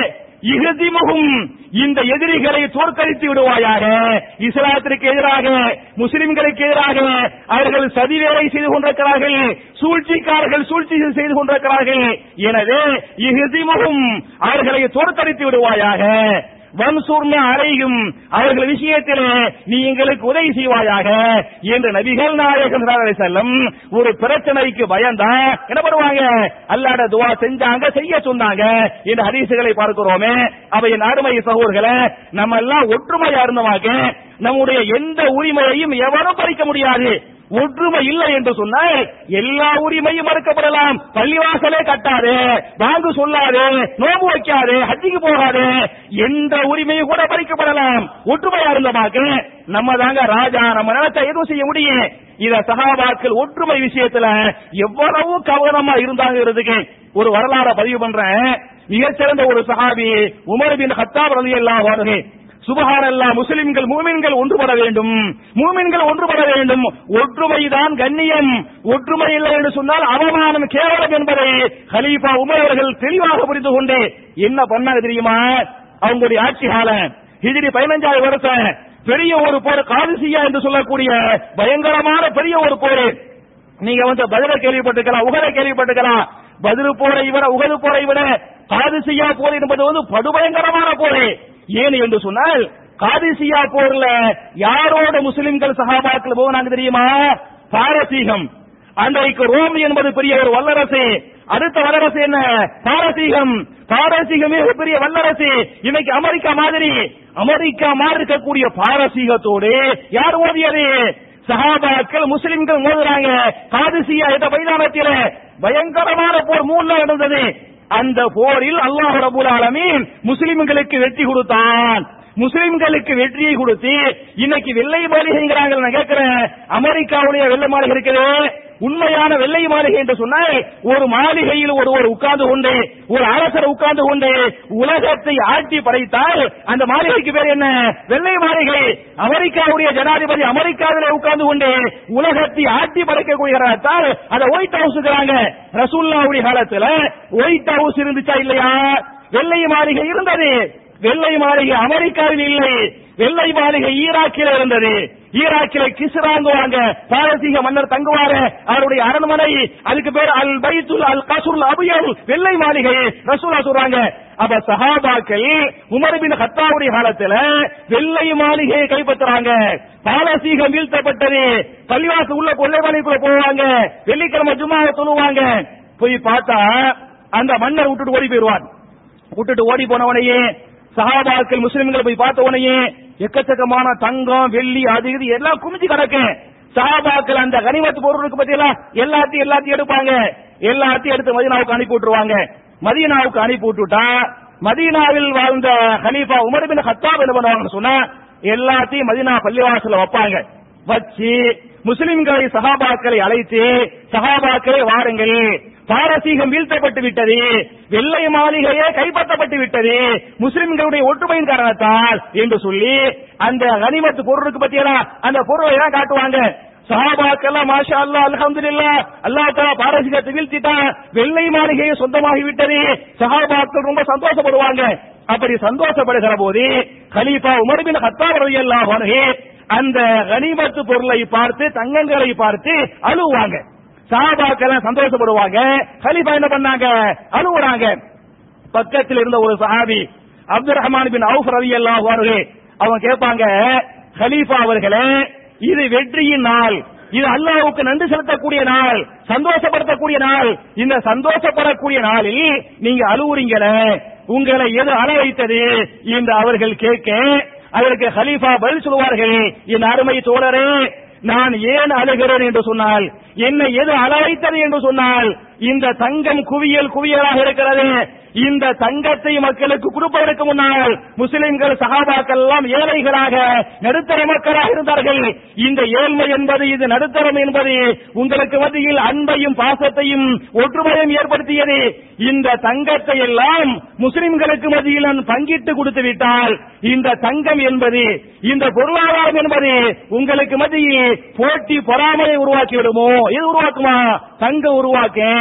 இகதிமுகும் இந்த எதிரிகளை தோற்கடித்து விடுவாயாக இஸ்லாத்திற்கு எதிராக முஸ்லிம்களுக்கு எதிராக அவர்கள் சதிவேலை செய்து கொண்டிருக்கிறார்கள் சூழ்ச்சிக்காரர்கள் சூழ்ச்சி செய்து கொண்டிருக்கிறார்கள் எனவே இகதிமுகும் அவர்களை தோற்கடித்து விடுவாயாக வன்சூர்ண அறையும் அவர்கள் விஷயத்தில் நீ எங்களுக்கு உதவி செய்வாயாக என்று நபிகள் நாயகம் செல்லும் ஒரு பிரச்சனைக்கு பயந்தா என்ன பண்ணுவாங்க அல்லாட துவா செஞ்சாங்க செய்ய சொன்னாங்க இந்த ஹதீசுகளை பார்க்கிறோமே அவையின் அருமை சகோதரர்களை நம்ம எல்லாம் ஒற்றுமையா இருந்தவாங்க நம்முடைய எந்த உரிமையையும் எவரும் பறிக்க முடியாது ஒற்றுமை இல்லை என்று சொன்னால் எல்லா உரிமையும் மறுக்கப்படலாம் பள்ளிவாசலே கட்டாது வாங்கு சொல்லாது நோம்பு வைக்காது ஹஜ்ஜிக்கு போகாது எந்த உரிமையும் கூட பறிக்கப்படலாம் ஒற்றுமையா இருந்தமாக்கு நம்ம தாங்க ராஜா நம்ம நினைச்சா எதுவும் செய்ய முடியும் இத சகாபாக்கள் ஒற்றுமை விஷயத்துல எவ்வளவு கவனமா இருந்தாங்கிறதுக்கு ஒரு வரலாற பதிவு பண்றேன் மிகச்சிறந்த ஒரு சஹாபி உமர் பின் ஹத்தாப் ரலியல்லாஹு அன்ஹு சுபஹானல்லா முஸ்லிம்கள் மூமின்கள் ஒன்றுபட வேண்டும் மூமின்கள் ஒன்றுபட வேண்டும் ஒற்றுமைதான் கண்ணியம் ஒற்றுமை இல்லை என்று சொன்னால் அவமானம் கேவலம் என்பதை ஹலீஃபா உமர் அவர்கள் தெளிவாக புரிந்து கொண்டு என்ன பண்ணாங்க தெரியுமா அவங்களுடைய ஆட்சி காலம் ஹிஜ்ரி பதினஞ்சாவது வருஷம் பெரிய ஒரு போர் காதிசியா என்று சொல்லக்கூடிய பயங்கரமான பெரிய ஒரு போர் நீங்க வந்து பதில கேள்விப்பட்டிருக்கலாம் உகரை கேள்விப்பட்டிருக்கலாம் பதில் போரை விட உகது போரை விட காதிசியா போர் என்பது வந்து படுபயங்கரமான போர் ஏன் என்று சொன்னால் காதிசியா போர்ல யாரோட முஸ்லிம்கள் சகாபாக்கள் போனாங்க தெரியுமா பாரசீகம் அன்றைக்கு ரோம் என்பது பெரிய ஒரு வல்லரசு அடுத்த வல்லரசு என்ன பாரசீகம் பாரசீகமே ஒரு பெரிய வல்லரசு இன்னைக்கு அமெரிக்கா மாதிரி அமெரிக்கா மாதிரி இருக்கக்கூடிய பாரசீகத்தோடு யார் ஓதியது சஹாபாக்கள் முஸ்லிம்கள் மோதுறாங்க காதிசியா என்ற மைதானத்தில் பயங்கரமான போர் மூணு நாள் நடந்தது அந்த போரில் அல்லாஹ் ரபுல் ஆலமீன் முஸ்லிம்களுக்கு வெற்றி கொடுத்தான் முஸ்லிம்களுக்கு வெற்றியை கொடுத்து இன்னைக்கு வெள்ளை மாளிகைங்கிறாங்க நான் கேட்கிறேன் அமெரிக்காவுடைய வெள்ளை மாளிகை இருக்குது உண்மையான வெள்ளை மாளிகை என்று சொன்னால் ஒரு மாளிகையில் ஒருவர் உட்கார்ந்து கொண்டு ஒரு அரசர் உட்கார்ந்து கொண்டு உலகத்தை ஆட்சி படைத்தால் அந்த மாளிகைக்கு பேர் என்ன வெள்ளை மாளிகை அமெரிக்காவுடைய ஜனாதிபதி அமெரிக்காவிலே உட்கார்ந்து கொண்டு உலகத்தை ஆட்சி படைக்கக்கூடியதால் அதை ஒயிட் ஹவுஸ்ங்கிறாங்க ரசூல்லாவுடைய காலத்துல ஒயிட் ஹவுஸ் இருந்துச்சா இல்லையா வெள்ளை மாளிகை இருந்தது வெள்ளை மாளிகை அமெரிக்காவில் இல்லை வெள்ளை மாளிகை ஈராக்கில் இருந்தது ஈராக்கில கிசுராங்குவாங்க பாரசீக மன்னர் தங்குவாரு அவருடைய அரண்மனை அதுக்கு பேர் அல் பைத்துல் அல் கசுல் அபியல் வெள்ளை மாளிகை ரசூலா சொல்றாங்க அப்ப சஹாபாக்கள் உமர் பின் ஹத்தாவுடைய காலத்துல வெள்ளை மாளிகையை கைப்பற்றுறாங்க பாரசீகம் வீழ்த்தப்பட்டது பள்ளிவாசு உள்ள கொள்ளை மாளிகைக்குள்ள போவாங்க வெள்ளிக்கிழமை ஜும்மாவை சொல்லுவாங்க போய் பார்த்தா அந்த மன்னர் விட்டுட்டு ஓடி போயிடுவார் விட்டுட்டு ஓடி போனவனையே சஹாபாக்கள் முஸ்லிம்கள் போய் பார்த்த உடனே எக்கச்சக்கமான தங்கம் வெள்ளி அது இது எல்லாம் குமிஞ்சு கிடக்கு சஹாபாக்கள் அந்த கனிமத்து பொருளுக்கு பத்தியெல்லாம் எல்லாத்தையும் எல்லாத்தையும் எடுப்பாங்க எல்லாத்தையும் எடுத்து மதீனாவுக்கு அனுப்பி விட்டுருவாங்க மதீனாவுக்கு அனுப்பி விட்டுட்டா மதீனாவில் வாழ்ந்த ஹலீஃபா உமர் பின் ஹத்தாப் என்ன பண்ணுவாங்கன்னு சொன்னா எல்லாத்தையும் மதீனா பள்ளிவாசல்ல வைப்பாங்க வச்சு முஸ்லிம்களை சஹாபாக்களை அழைத்து சஹாபாக்களை வாருங்கள் பாரசீகம் வீழ்த்தப்பட்டு விட்டது வெள்ளை மாளிகையே கைப்பற்றப்பட்டு விட்டது முஸ்லிம்களுடைய ஒற்றுமையின் காரணத்தால் என்று சொல்லி அந்த கனிமத்து பொருளுக்கு பத்தியெல்லாம் அந்த பொருளை எல்லாம் காட்டுவாங்க சஹாபாக்கெல்லாம் மாஷா அல்லா அல்ஹம்துலில்லா அல்லாஹ் தஆலா பாரசீகத்தை வீழ்த்திட்டான் வெள்ளை மாளிகையை சொந்தமாகி விட்டது சஹாபாக்கள் ரொம்ப சந்தோஷப்படுவாங்க அப்படி சந்தோஷப்படுகிற போது கலீஃபா உமர் பின் கத்தாப் ரலியல்லாஹு அன்ஹு அந்த கனிமத்து பொருளை பார்த்து தங்கங்களை பார்த்து அழுவாங்க சஹாபாக்கள் சந்தோஷப்படுவாங்க கலீஃபா என்ன பண்ணாங்க அழுவுறாங்க பக்கத்தில் இருந்த ஒரு சஹாபி அப்துல் ரஹ்மான் பின் அவுஃப் ரலியல்லாஹு அன்ஹு அவங்க கேட்பாங்க கலீஃபா அவர்களே இது வெற்றியின் நாள் இது அல்லாஹ்வுக்கு நன்றி செலுத்தக்கூடிய நாள் சந்தோஷப்படுத்தக்கூடிய நாள் இந்த சந்தோஷப்படக்கூடிய நாளில் நீங்க அழுவுறீங்களே உங்களை எது அழ வைத்தது என்று அவர்கள் கேட்க அதற்கு ஹலீஃபா பதில் சொல்வார்கள் என் அருமை தோழரே நான் ஏன் அழுகிறேன் என்று சொன்னால் என்னை எது அழைத்தது என்று சொன்னால் இந்த தங்கம் குவியல் குவியலாக இருக்கிறது இந்த தங்கத்தை மக்களுக்கு கொடுப்பதற்கு முன்னால் முஸ்லிம்கள் சகாபாக்கள் எல்லாம் ஏழைகளாக நடுத்தர மக்களாக இருந்தார்கள் இந்த ஏழ்மை என்பது இது நடுத்தரம் என்பது உங்களுக்கு மத்தியில் அன்பையும் பாசத்தையும் ஒற்றுமையும் ஏற்படுத்தியது இந்த தங்கத்தை எல்லாம் முஸ்லிம்களுக்கு மத்தியில் நான் பங்கிட்டு கொடுத்து விட்டால் இந்த தங்கம் என்பது இந்த பொருளாதாரம் என்பது உங்களுக்கு மத்தியில் போட்டி பொறாமையை உருவாக்கி விடுமோ இது உருவாக்குமா தங்க உருவாக்க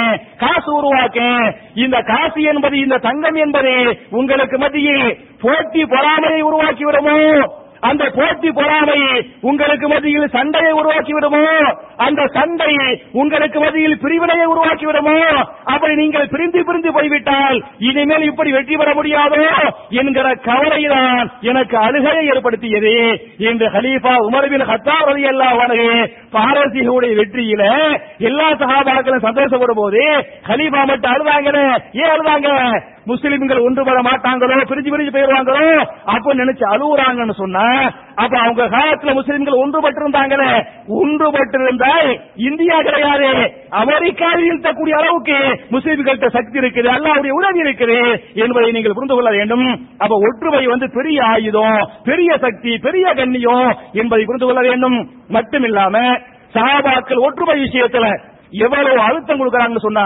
உருவாக்கேன் காசு உருவாக்கேன் இந்த காசு என்பது இந்த தங்கம் என்பது உங்களுக்கு மத்தியில் போட்டி பொறாமையை உருவாக்கி விடுமோ அந்த போட்டி பொறாமை உங்களுக்கு மத்தியில் சண்டையை உருவாக்கி விடுமோ அந்த சண்டை உங்களுக்கு மத்தியில் பிரிவினையை உருவாக்கி விடுமோ அப்படி நீங்கள் பிரிந்து பிரிந்து போய்விட்டால் இனிமேல் இப்படி வெற்றி பெற முடியாதோ என்கிற கவலைதான் எனக்கு அழுகையை ஏற்படுத்தியது என்று ஹலீஃபா உமர்பின் ஹத்தாப் ரலியல்லாஹு அன்ஹு பாரசீகவுடைய வெற்றியில எல்லா சகாபாக்களும் சந்தோஷப்படும் போது ஹலீஃபா மட்டும் அழுதாங்கன்னு ஏன் அழுதாங்க முஸ்லிம்கள் ஒன்றுபட மாட்டாங்களோ பிரிஞ்சு பிரிஞ்சு போயிருவாங்களோ அப்ப நினைச்சு அழுகுறாங்கன்னு சொன்னா அப்ப அவங்க காலத்துல முஸ்லிம்கள் ஒன்றுபட்டு இருந்தாங்களே ஒன்றுபட்டு இருந்தால் இந்தியா கிடையாது அமெரிக்காவில் இருக்கக்கூடிய அளவுக்கு முஸ்லிம்கள்ட்ட சக்தி இருக்குது அல்லாவுடைய உதவி இருக்குது என்பதை நீங்கள் புரிந்து கொள்ள வேண்டும் அப்ப ஒற்றுமை வந்து பெரிய ஆயுதம் பெரிய சக்தி பெரிய கண்ணியம் என்பதை புரிந்து கொள்ள வேண்டும் மட்டுமில்லாம சஹாபாக்கள் ஒற்றுமை விஷயத்துல எவ்வளவு அழுத்தம் கொடுக்கறாங்கன்னு சொன்னா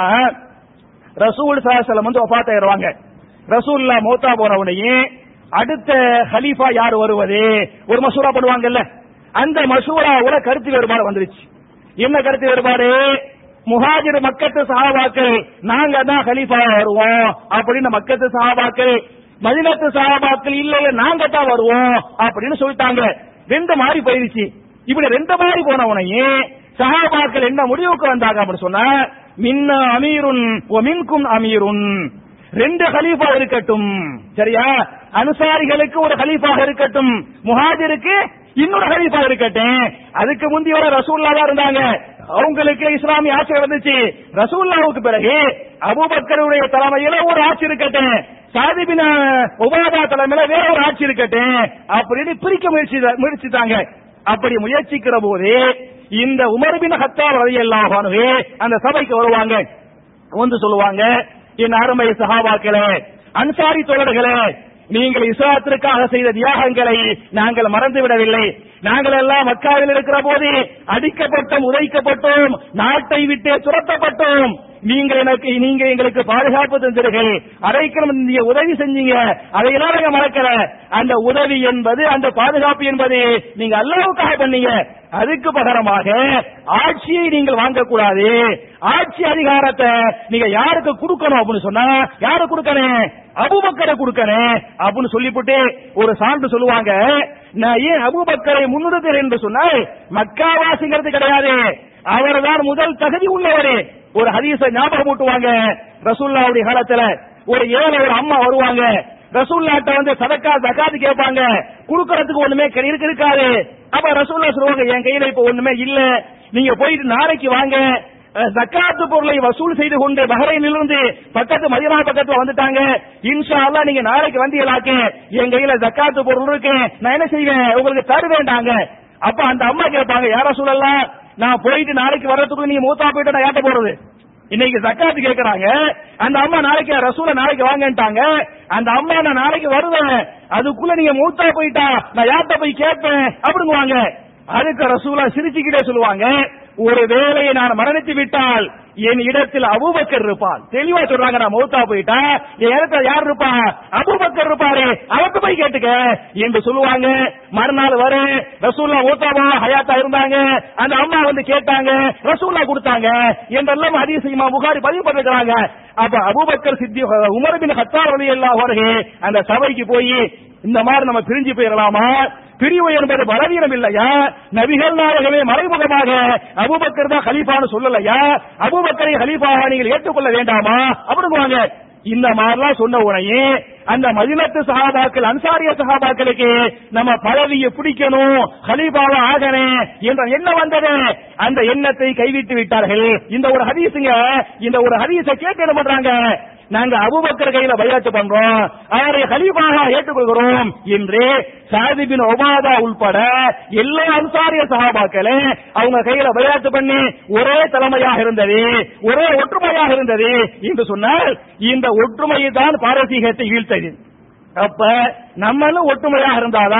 ரசூல் சலாசலம் வந்து ஒப்பாத்தாயிருவாங்க ரசூல்லா மௌத்தா போனவனையும் அடுத்த ஹலீஃபா யார் வருவது ஒரு மசூரா பண்ணுவாங்கல்ல அந்த மசூராவோட கருத்து வேறுபாடு வந்துருச்சு என்ன கருத்து வேறுபாடு முஹாஜிர் மக்கத்து சஹாபாக்கள் நாங்க தான் ஹலீஃபா வருவோம் அப்படின்னு மக்கத்து சஹாபாக்கள் மதினத்து சஹாபாக்கள் இல்ல இல்ல நாங்க தான் வருவோம் அப்படின்னு சொல்லிட்டாங்க ரெண்டு மாதிரி போயிருச்சு இப்படி ரெண்டு மாதிரி போனவனையும் சஹாபாக்கள் என்ன முடிவுக்கு வந்தாங்க அப்படின்னு சொன்னா மின்ன அமீருன் ஒ மின்கும் அமீருன் ரெண்டு ஹலீஃபா இருக்கட்டும் சரியா அனுசாரிகளுக்கு ஒரு ஹலீஃபாக இருக்கட்டும் முஹாஜிருக்கு இன்னொரு ஹலீஃபா இருக்கட்டும் அதுக்கு முந்தி வர ரசூல்லா தான் இருந்தாங்க அவங்களுக்கு இஸ்லாமிய ஆட்சி வந்துச்சு ரசூல்லாவுக்கு பிறகு அபூபக்கருடைய தலைமையில ஒரு ஆட்சி இருக்கட்டும் சாதிபின உபாதா தலைமையில வேற ஒரு ஆட்சி இருக்கட்டும் அப்படின்னு பிரிக்க முயற்சி முயற்சித்தாங்க அப்படி முயற்சிக்கிற போது இந்த உமர்பின் ஹத்தார் ரலியல்லாஹு அன்ஹு அந்த சபைக்கு வருவாங்க வந்து சொல்லுவாங்க என் அருமை சஹாபாக்களே அன்சாரி தோழர்களே நீங்கள் இஸ்லாத்திற்காக செய்த தியாகங்களை நாங்கள் மறந்து விடவில்லை நாங்கள் எல்லாம் மக்காவில் இருக்கிற போது அடிக்கப்பட்டோம் உதைக்கப்பட்டோம் நாட்டை விட்டே துரத்தப்பட்டோம் நீங்க எனக்கு நீங்க எங்களுக்கு பாதுகாப்பு தந்தீர்கள் அடைக்கலம் நீங்க உதவி செஞ்சீங்க அதையெல்லாம் நாங்க மறக்கல அந்த உதவி என்பது அந்த பாதுகாப்பு என்பது நீங்க அல்லாவுக்காக பண்ணீங்க அதுக்கு பகரமாக ஆட்சியை நீங்கள் வாங்கக்கூடாது ஆட்சி அதிகாரத்தை நீங்க யாருக்கு கொடுக்கணும் அப்படின்னு சொன்னா யாரு கொடுக்கணும் அபுபக்கரை கொடுக்கணும் அப்படின்னு சொல்லிவிட்டு ஒரு சான்று சொல்லுவாங்க நான் ஏன் அபுபக்கரை முன்னிறுத்தேன் என்று சொன்னால் மக்காவாசிங்கிறது கிடையாது அவர்தான் முதல் தகுதி உள்ளவர் ஒரு ஹதீஸ ஞாபகம் ஊட்டுவாங்க ரசூல்லாவுடைய காலத்துல ஒரு ஏழை ஒரு அம்மா வருவாங்க ரசூல்லாட்ட வந்து சதக்கா தக்காத்து கேட்பாங்க குடுக்கறதுக்கு ஒண்ணுமே கை- இருக்கு இருக்காது அப்ப ரசூல்லா சொல்லுவாங்க என் கையில இப்ப ஒண்ணுமே இல்ல நீங்க போயிட்டு நாளைக்கு வாங்க அஹ், ஜக்காத்து பொருளை வசூல் செய்து கொண்டு பஹ்ரைனிலிருந்து பக்கத்து மதினா பக்கத்துல வந்துட்டாங்க இன்ஷா அல்லாஹ் நீங்க நாளைக்கு வந்தீங்களாக்க என் கையில ஜக்காத்து பொருள் இருக்கு நான் என்ன செய்வேன் உங்களுக்கு தருவேண்டாங்க அப்ப அந்த அம்மா கேட்பாங்க யார சொல்லலாம் நான் போயிட்டு நாளைக்கு வர்றதுக்கு நீங்க மூத்தா போயிட்டு நான் ஏட்ட போறது இன்னைக்கு ஜக்காத்து கேக்குறாங்க அந்த அம்மா நாளைக்கு ரசூல நாளைக்கு வாங்கன்ட்டாங்க அந்த அம்மா நான் நாளைக்கு வருவேன் அதுக்குள்ள நீங்க மூத்தா போயிட்டா நான் யார்கிட்ட போய் கேட்பேன் அப்படிங்குவாங்க அதுக்கு ரசூலா சிரிச்சுக்கிட்டே சொல்லுவாங்க ஒரு வேலையை நான் மரணித்து விட்டால் என் இடத்தில் அபூபக்கர் இருப்பான் தெளிவா சொல்றாங்க நான் மௌத்தா போயிட்டா என் இடத்துல யார் இருப்பா அபூபக்கர் இருப்பாரு அவருக்கு போய் கேட்டுக்க என்று சொல்லுவாங்க மறுநாள் வரும் ரசூல்லா மௌத்தாவா ஹயாத்தா இருந்தாங்க அந்த அம்மா வந்து கேட்டாங்க ரசூல்லா கொடுத்தாங்க என்றெல்லாம் அதிசயமா புகாரி பதிவு பண்ணிருக்கிறாங்க அப்ப அபூபக்கர் சித்தி உமர் பின் ஹத்தார் ரலி அல்லாஹ் அவர்கள் அந்த சபைக்கு போய் இந்த மாதிரி நம்ம பிரிஞ்சு போயிடலாமா பிரிவு என்பது பலவீனம் இல்லையா நபிகள் நாயகமே மறைமுகமாக அபூபக்கர் தான் ஹலீஃபான்னு சொல்லலையா அபூபக்கரை ஹலீஃபாக நீங்கள் ஏற்றுக்கொள்ள வேண்டாமா அப்படிங்குவாங்க இந்த மாதிரிலாம் சொன்ன உடனே அந்த மதினத்து சஹாபாக்கள் அன்சாரிய சஹாபாக்களுக்கு நம்ம பதவியை பிடிக்கணும் ஹலீஃபாவா ஆகணும் என்ற எண்ணம் வந்தது அந்த எண்ணத்தை கைவிட்டு விட்டார்கள் இந்த ஒரு ஹதீஸுங்க இந்த ஒரு ஹதீஸை கேட்டு என்ன பண்றாங்க நாங்க அபூபக்கர் கையில பையாத்து பண்றோம் அவரை ஹலீஃபாக ஏற்றுக்கொள்கிறோம் என்று சாதிபின் ஒபாதா உள்பட எல்லா அன்சாரிய சஹாபாக்களே அவங்க கையில பையாத்து பண்ணி ஒரே தலைமையாக இருந்தது ஒரே ஒற்றுமையாக இருந்தது என்று சொன்னால் இந்த ஒற்றுமையை தான் பாரசீகத்தை வீழ்த்தது அப்ப நம்மளும் ஒற்றுமையாக இருந்தாதான்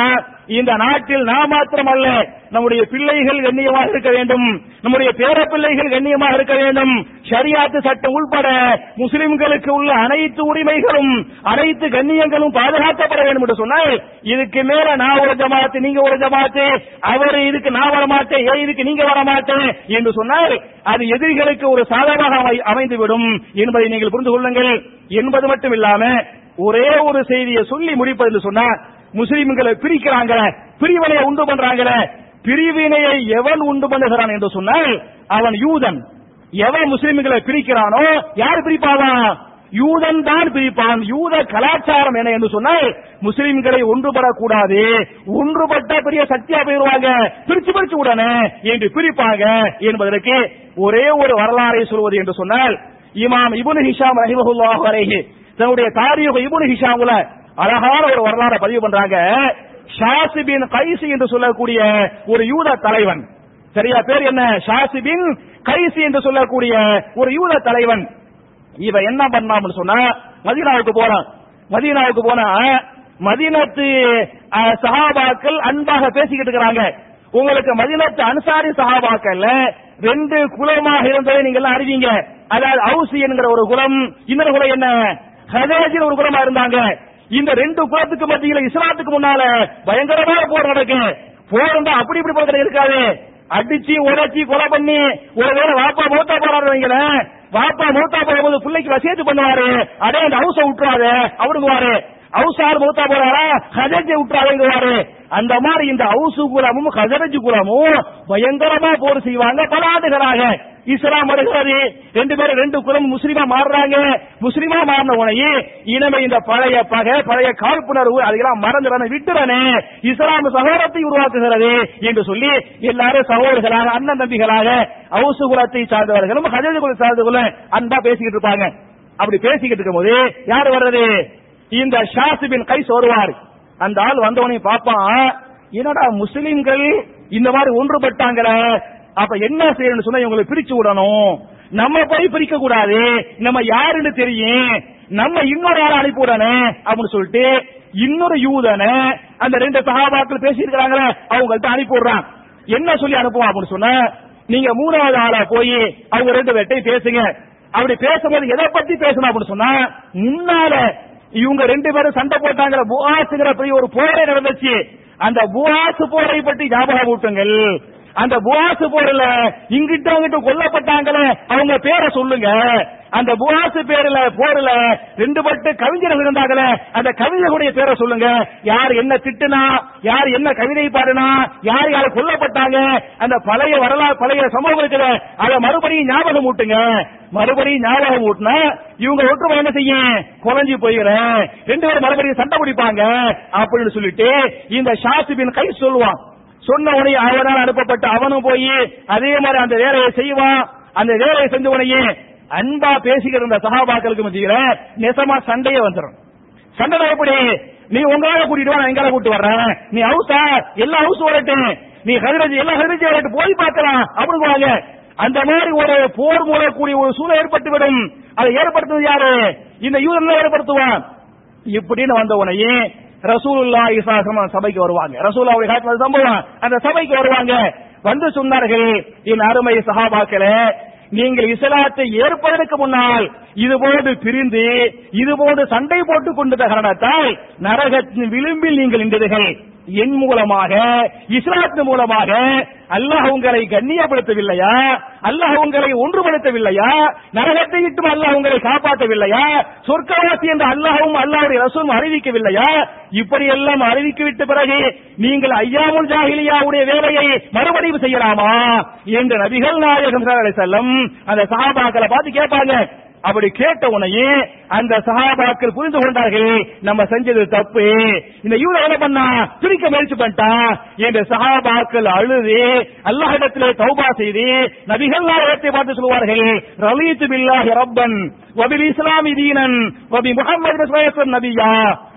இந்த நாட்டில் நாம் மாத்திரமல்ல நம்முடைய பிள்ளைகள் கண்ணியமாக இருக்க வேண்டும் நம்முடைய பேர பிள்ளைகள் கண்ணியமாக இருக்க வேண்டும் ஷரியாத்து சட்டம் உள்பட முஸ்லிம்களுக்கு உள்ள அனைத்து உரிமைகளும் அனைத்து கண்ணியங்களும் பாதுகாக்கப்பட வேண்டும் என்று சொன்னால் இதுக்கு மேல நான் ஒரு ஜமாத்து நீங்க ஒரு ஜமாத்து அவர் இதுக்கு நான் வர மாட்டேன் ஏன் இதுக்கு நீங்க வர மாட்டேன் என்று சொன்னால் அது எதிரிகளுக்கு ஒரு சாதகமாக அமை- அமைந்துவிடும் என்பதை நீங்கள் புரிந்து கொள்ளுங்கள் என்பது மட்டும் இல்லாம ஒரே ஒரு செய்தியை சொல்லி முடிப்பது என்று சொன்னா முஸ்லிம்களை பிரிக்கிறாங்க பிரிவினையை உண்டு பண்றாங்க பிரிவினையை எவன் உண்டு பண்ணுகிறான் என்று சொன்னால் அவன் யூதன் எவன் முஸ்லிம்களை பிரிக்கிறானோ யார் பிரிப்பாவான் யூதன் தான் பிரிப்பான் யூத கலாச்சாரம் என்ன என்று சொன்னால் முஸ்லிம்களை ஒன்றுபடக்கூடாது ஒன்றுபட்ட பெரிய சக்தியா போயிருவாங்க பிரிச்சு பிரிச்சு உடனே என்று பிரிப்பாங்க என்பதற்கு ஒரே ஒரு வரலாறை சொல்வது என்று சொன்னால் இமாம் இபுன் ஹிஷாம் ரஹிமஹுல்லாஹு அலைஹி தன்னுடைய தாரீக இபுன் ஹிஷாமுல அழகான ஒரு வரலாறை பதிவு பண்றாங்க ஷாசிபின் கைசி என்று சொல்லக்கூடிய ஒரு யூத தலைவன் சரியா பேர் என்ன ஷாசிபின் கைசி என்று சொல்லக்கூடிய ஒரு யூத தலைவன் இவன் என்ன பண்ணாம்னு சொன்னா மதீனாவுக்கு போறான் மதீனாவுக்கு போனா மதீனத்து அஹ், சஹாபாக்கள் அன்பாக பேசிக்கிட்டு இருக்கிறாங்க உங்களுக்கு மதீனத்து அன்சாரி சஹாபாக்கள்ல ரெண்டு குலமாக இருந்ததை நீங்க எல்லாம் அறிவீங்க அதாவது அவுசி என்கிற ஒரு குலம் இன்னொரு குலம் என்ன ஹதேஜின் ஒரு குலமா இருந்தாங்க இந்த ரெண்டு குலத்துக்கு மத்தியில இஸ்லாத்துக்கு முன்னால பயங்கரமான போர் நடக்கும் போர் இருந்தா அப்படி இப்படி போறது இருக்காது அடிச்சு உடைச்சி கொலை பண்ணி ஒருவேளை வாப்பா மூத்தா போறாரு வைங்களேன் வாப்பா மூத்தா போகும்போது பிள்ளைக்கு வசேத்து பண்ணுவாரு அடே அந்த ஹவுஸ விட்டுறாத அவருங்குவாரு ஹவுசார் மூத்தா போறாரா ஹஜரஜை விட்டுறாருங்குவாரு அந்த மாதிரி இந்த ஹவுசு குலமும் ஹஜரஜ் குலமும் பயங்கரமா போர் செய்வாங்க பல ஆண்டுகளாக இஸ்லாம் வருகிறது ரெண்டு பேரும் ரெண்டு குலம் முஸ்லிமா மாறுறாங்க முஸ்லிமா மாறின உடனே இனிமே இந்த பழைய பகை பழைய காழ்ப்புணர்வு அதெல்லாம் மறந்துடனே விட்டுறனே இஸ்லாம் சகோதரத்தை உருவாக்குகிறது என்று சொல்லி எல்லாரும் சகோதரர்களாக அண்ணன் தம்பிகளாக அவுசு குலத்தை சார்ந்தவர்களும் ஹஜரஜ் குலத்தை சார்ந்தவர்களும் அன்பா பேசிக்கிட்டு இருப்பாங்க அப்படி பேசிக்கிட்டு இருக்கும்போது யார் வர்றது இந்த ஷாசிபின் கைஸ் வருவார் அந்த ஆள் வந்தவனையும் பார்ப்பான் என்னடா முஸ்லிம்கள் இந்த மாதிரி ஒன்றுபட்டாங்களே அப்ப என்ன செய்யணும்னு சொன்னா இவங்களை பிரிச்சு விடணும் நம்ம போய் பிரிக்க கூடாது நம்ம யாருன்னு தெரியும் நம்ம இன்னொரு ஆளை அனுப்பி விடணும் அப்படின்னு சொல்லிட்டு இன்னொரு யூதனை அந்த ரெண்டு சகாபாக்கள் பேசி இருக்கிறாங்களே அவங்கள்ட்ட அனுப்பி விடுறான் என்ன சொல்லி அனுப்புவான் அப்படின்னு சொன்னா நீங்க மூணாவது ஆளா போய் அவங்க ரெண்டு பேர்ட்டையும் பேசுங்க அப்படி பேசும்போது எதை பத்தி பேசணும் அப்படின்னு சொன்னா முன்னால இவங்க ரெண்டு பேரும் சண்டை போட்டாங்க புவாசுங்கிற பெரிய ஒரு போரே நடந்துச்சு அந்த புவாசு போரை பற்றி ஞாபகம் ஊட்டுங்கள் அந்த புவாசு போர்ல இங்கிட்ட அங்கிட்ட கொல்லப்பட்டாங்களே அவங்க பேரை சொல்லுங்க அந்த புவாசு பேர்ல போர்ல ரெண்டு பட்டு கவிஞர்கள் இருந்தாங்களே அந்த கவிஞர்களுடைய பேரை சொல்லுங்க யார் என்ன திட்டுனா யார் என்ன கவிதை பாடுனா யார் யார் கொல்லப்பட்டாங்க அந்த பழைய வரலாறு பழைய சம்பவம் இருக்குது அதை மறுபடியும் ஞாபகம் ஊட்டுங்க மறுபடியும் ஞாபகம் ஊட்டினா இவங்க ஒற்றுமை என்ன செய்யும் குறைஞ்சு போயிடுறேன் ரெண்டு பேரும் மறுபடியும் சண்டை பிடிப்பாங்க அப்படின்னு சொல்லிட்டு இந்த ஷாசிபின் கை சொல்லுவான் சொன்ன உடனே அவனால் அனுப்பப்பட்ட அவனும் போய் அதே மாதிரி அந்த வேலையை செய்வான் அந்த வேலையை செஞ்ச உடனே அன்பா பேசிக்கிற இருந்த சகாபாக்களுக்கு மத்தியில நெசமா சண்டையே வந்துடும் சண்டை எப்படி நீ உங்களால கூட்டிட்டு வா நான் எங்கால கூட்டு வர்றேன் நீ ஹவுஸா எல்லா ஹவுஸ் வரட்டும் நீ ஹரிரஜி எல்லா ஹரிரஜி வரட்டும் போய் பார்க்கலாம் அப்படிங்குவாங்க அந்த மாதிரி ஒரு போர் மூலக்கூடிய ஒரு சூழல் ஏற்பட்டுவிடும் அதை ஏற்படுத்துவது யாரு இந்த யூதன் தான் ஏற்படுத்துவான் இப்படின்னு வந்த உடனே ரசூலுல்லா இசாசம் சபைக்கு வருவாங்க ரசூல்லாவுடைய காலத்துல சம்பவம் அந்த சபைக்கு வருவாங்க வந்து சொன்னார்கள் என் அருமை சஹாபாக்களே நீங்கள் இஸ்லாத்தை ஏற்பதற்கு முன்னால் இதுபோன்று பிரிந்து இதுபோன்று சண்டை போட்டுக் கொண்ட காரணத்தால் நரகத்தின் விளிம்பில் நீங்கள் நின்றீர்கள் என் மூலமாக இஸ்லாத்தின் மூலமாக அல்லாஹ் உங்களை கண்ணியப்படுத்தவில்லையா அல்லாஹ் உங்களை ஒன்றுபடுத்தவில்லையா நரகத்தை விட்டும் அல்லாஹ் உங்களை காப்பாற்றவில்லையா சொர்க்கவாசி என்று அல்லாஹ்வும் அல்லாஹ்வுடைய ரசூலும் அறிவிக்கவில்லையா இப்படி எல்லாம் அறிவித்துவிட்ட பிறகு நீங்கள் ஐயாமுல் ஜாஹிலியாவுடைய வேலையை மறுபடியும் செய்யலாமா என்று நபிகள் நாயகம் ஸல்லல்லாஹு அலைஹி வஸல்லம் அந்த சஹாபாக்களை பார்த்து கேட்பாங்க அப்படி கேட்ட உடனே அந்த சஹாபாக்கள் புரிந்து கொண்டார்கள் நம்ம செஞ்சது தப்பு இந்த யூத என்ன பண்ணா பிரிக்க முயற்சி பண்ணிட்டான் என்று சஹாபாக்கள் அழுது அல்லாஹிடத்திலே தௌபா செய்து நபிகள் நாயகத்தை பார்த்து சொல்வார்கள் ரலீத்து பில்லாஹி ரப்பன் வபில் இஸ்லாமி தீனன் வபி முஹம்மது ரசூலுல்லாஹி நபியா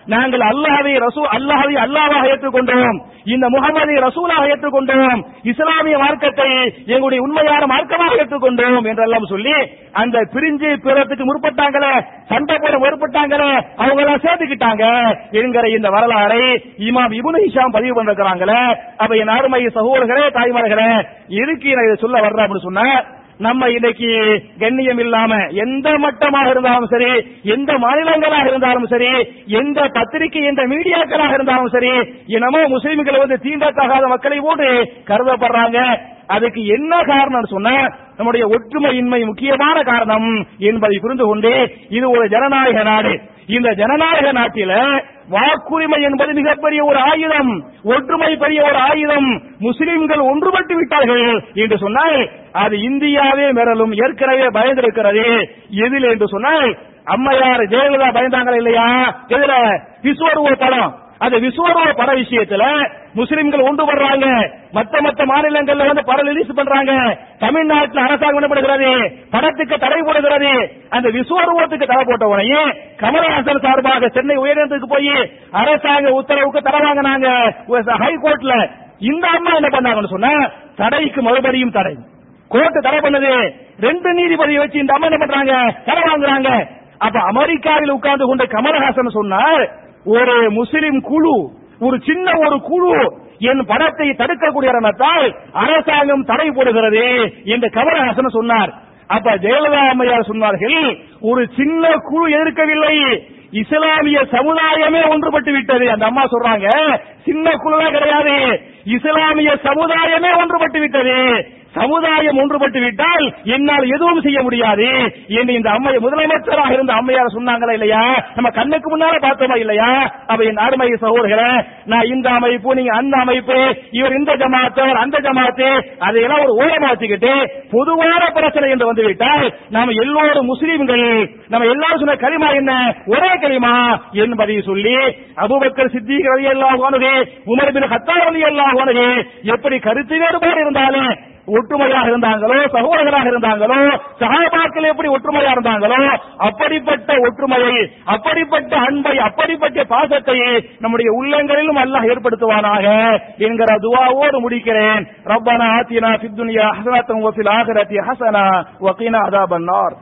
நாங்கள் அல்லாஹ்வை ரசூ அல்லாஹ்வை அல்லாஹ்வாக ஏற்றுக்கொண்டோம் இந்த முகமதை ரசூலாக ஏற்றுக்கொண்டோம் இஸ்லாமிய மார்க்கத்தை எங்களுடைய உண்மையான மார்க்கமாக ஏற்றுக்கொண்டோம் என்றெல்லாம் சொல்லி அந்த பிரிஞ்சு பிறத்துக்கு முற்பட்டாங்களே சண்டை போட முற்பட்டாங்களே அவங்க எல்லாம் சேர்த்துக்கிட்டாங்க என்கிற இந்த வரலாறை இமாம் இபுனு ஹிஷாம் பதிவு பண்ணிருக்கிறாங்களே அப்ப என் அருமை சகோதரர்களே தாய்மார்களே எதுக்கு நான் இதை சொல்ல வர்றேன் அப்படின்னு சொன்னா நம்ம இன்னைக்கு கண்ணியம் இல்லாம எந்த மட்டமாக இருந்தாலும் சரி எந்த மாநிலங்களாக இருந்தாலும் சரி எந்த பத்திரிகை எந்த மீடியாக்களாக இருந்தாலும் சரி என்னமோ முஸ்லிம்களை வந்து தீண்டத்தகாத மக்களை போட்டு கருதப்படுறாங்க அதுக்கு என்ன காரணம் சொன்னா நம்முடைய ஒற்றுமையின்மை முக்கியமான காரணம் என்பதை புரிந்து கொண்டு இது ஒரு ஜனநாயக நாடு இந்த ஜனநாயக நாட்டில வாக்குரிமை என்பது மிகப்பெரிய ஒரு ஆயுதம் ஒற்றுமை பெரிய ஒரு ஆயுதம் முஸ்லிம்கள் ஒன்றுபட்டு விட்டார்கள் என்று சொன்னால் அது இந்தியாவே மிரளும் ஏற்கனவே பயந்திருக்கிறது எதில் என்று சொன்னால் அம்மையார் ஜெயலலிதா பயந்தாங்களா இல்லையா எதுல விஸ்வரூப படம் அந்த விஸ்வரூப பட விஷயத்துல முஸ்லிம்கள் ஒன்றுபடுறாங்க மத்த மத்த மாநிலங்கள்ல வந்து படம் ரிலீஸ் பண்றாங்க தமிழ்நாட்டில் அரசாங்கம் என்ன பண்ணுகிறது படத்துக்கு தடை போடுகிறது அந்த விஸ்வரூபத்துக்கு தடை போட்ட உடனே கமலஹாசன் சார்பாக சென்னை உயர்நீதிமன்றத்துக்கு போய் அரசாங்க உத்தரவுக்கு தடை வாங்கினாங்க ஹைகோர்ட்ல இந்த அம்மா என்ன பண்ணாங்கன்னு சொன்னா தடைக்கு மறுபடியும் தடை கோர்ட் தடை பண்ணது ரெண்டு நீதிபதியை வச்சு இந்த அம்மா என்ன பண்றாங்க தடை வாங்குறாங்க அப்ப அமெரிக்காவில் உட்கார்ந்து கொண்ட கமலஹாசன் சொன்னார் ஒரு முஸ்லிம் குழு ஒரு சின்ன ஒரு குழு என் படத்தை தடுக்கக்கூடிய காரணத்தால் அரசாங்கம் தடை போடுகிறது என்று கமலஹாசன் சொன்னார் அப்ப ஜெயலலிதா அம்மையார் சொன்னார்கள் ஒரு சின்ன குழு எதிர்க்கவில்லை இஸ்லாமிய சமுதாயமே ஒன்றுபட்டு விட்டது அந்த அம்மா சொல்றாங்க சின்ன குழுலாம் கிடையாது இஸ்லாமிய சமுதாயமே ஒன்றுபட்டு விட்டது சமுதாயம் ஒன்றுபட்டு விட்டால் என்னால் எதுவும் செய்ய முடியாது என்று இந்த அம்மை முதலமைச்சராக இருந்த அம்மையார் சொன்னாங்களா இல்லையா நம்ம கண்ணுக்கு முன்னால பார்த்தோமா இல்லையா அப்ப என் அருமை சகோதரர்களே நான் இந்த அமைப்பு நீங்க அந்த அமைப்பு இவர் இந்த ஜமாத்து அவர் அந்த ஜமாத்து அதையெல்லாம் ஒரு ஓரமா வச்சுக்கிட்டு பொதுவான பிரச்சனை என்று வந்து விட்டால் நாம எல்லோரும் முஸ்லீம்கள் நம்ம எல்லாரும் சொன்ன களிமா என்ன ஒரே களிமா என்பதை சொல்லி அபுபக்கர் சித்திக் ரவி அல்லாஹ் உமர் பின் ஹத்தார் ரவி அல்லாஹ் எப்படி கருத்து வேறுபாடு இருந்தாலும் ஒற்றுமையாக இருந்தாங்களோ சகோதரர்களாக இருந்தாங்களோ சகாபாக்கள் எப்படி ஒற்றுமையா இருந்தாங்களோ அப்படிப்பட்ட ஒற்றுமையை அப்படிப்பட்ட அன்பை அப்படிப்பட்ட பாசத்தை நம்முடைய உள்ளங்களிலும் அல்லாஹ் ஏற்படுத்துவானாக என்கிற துவாவோடு முடிக்கிறேன் ரப்பனா ஆத்தினா ஃபித்துன்யா ஹசனத்தம் வஃபில் ஆகிரத்தி ஹசனா வகீனா அதாபன் நார்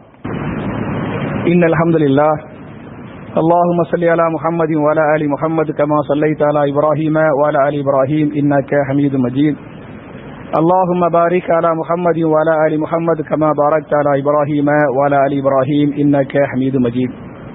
إن الحمد لله اللهم صل على محمد وعلى آل محمد كما صليت على إبراهيم وعلى آل إبراهيم إنك حميد مجيد اللهم بارك على محمد وعلى آل محمد كما باركت على إبراهيم وعلى آل إبراهيم إنك حميد مجيد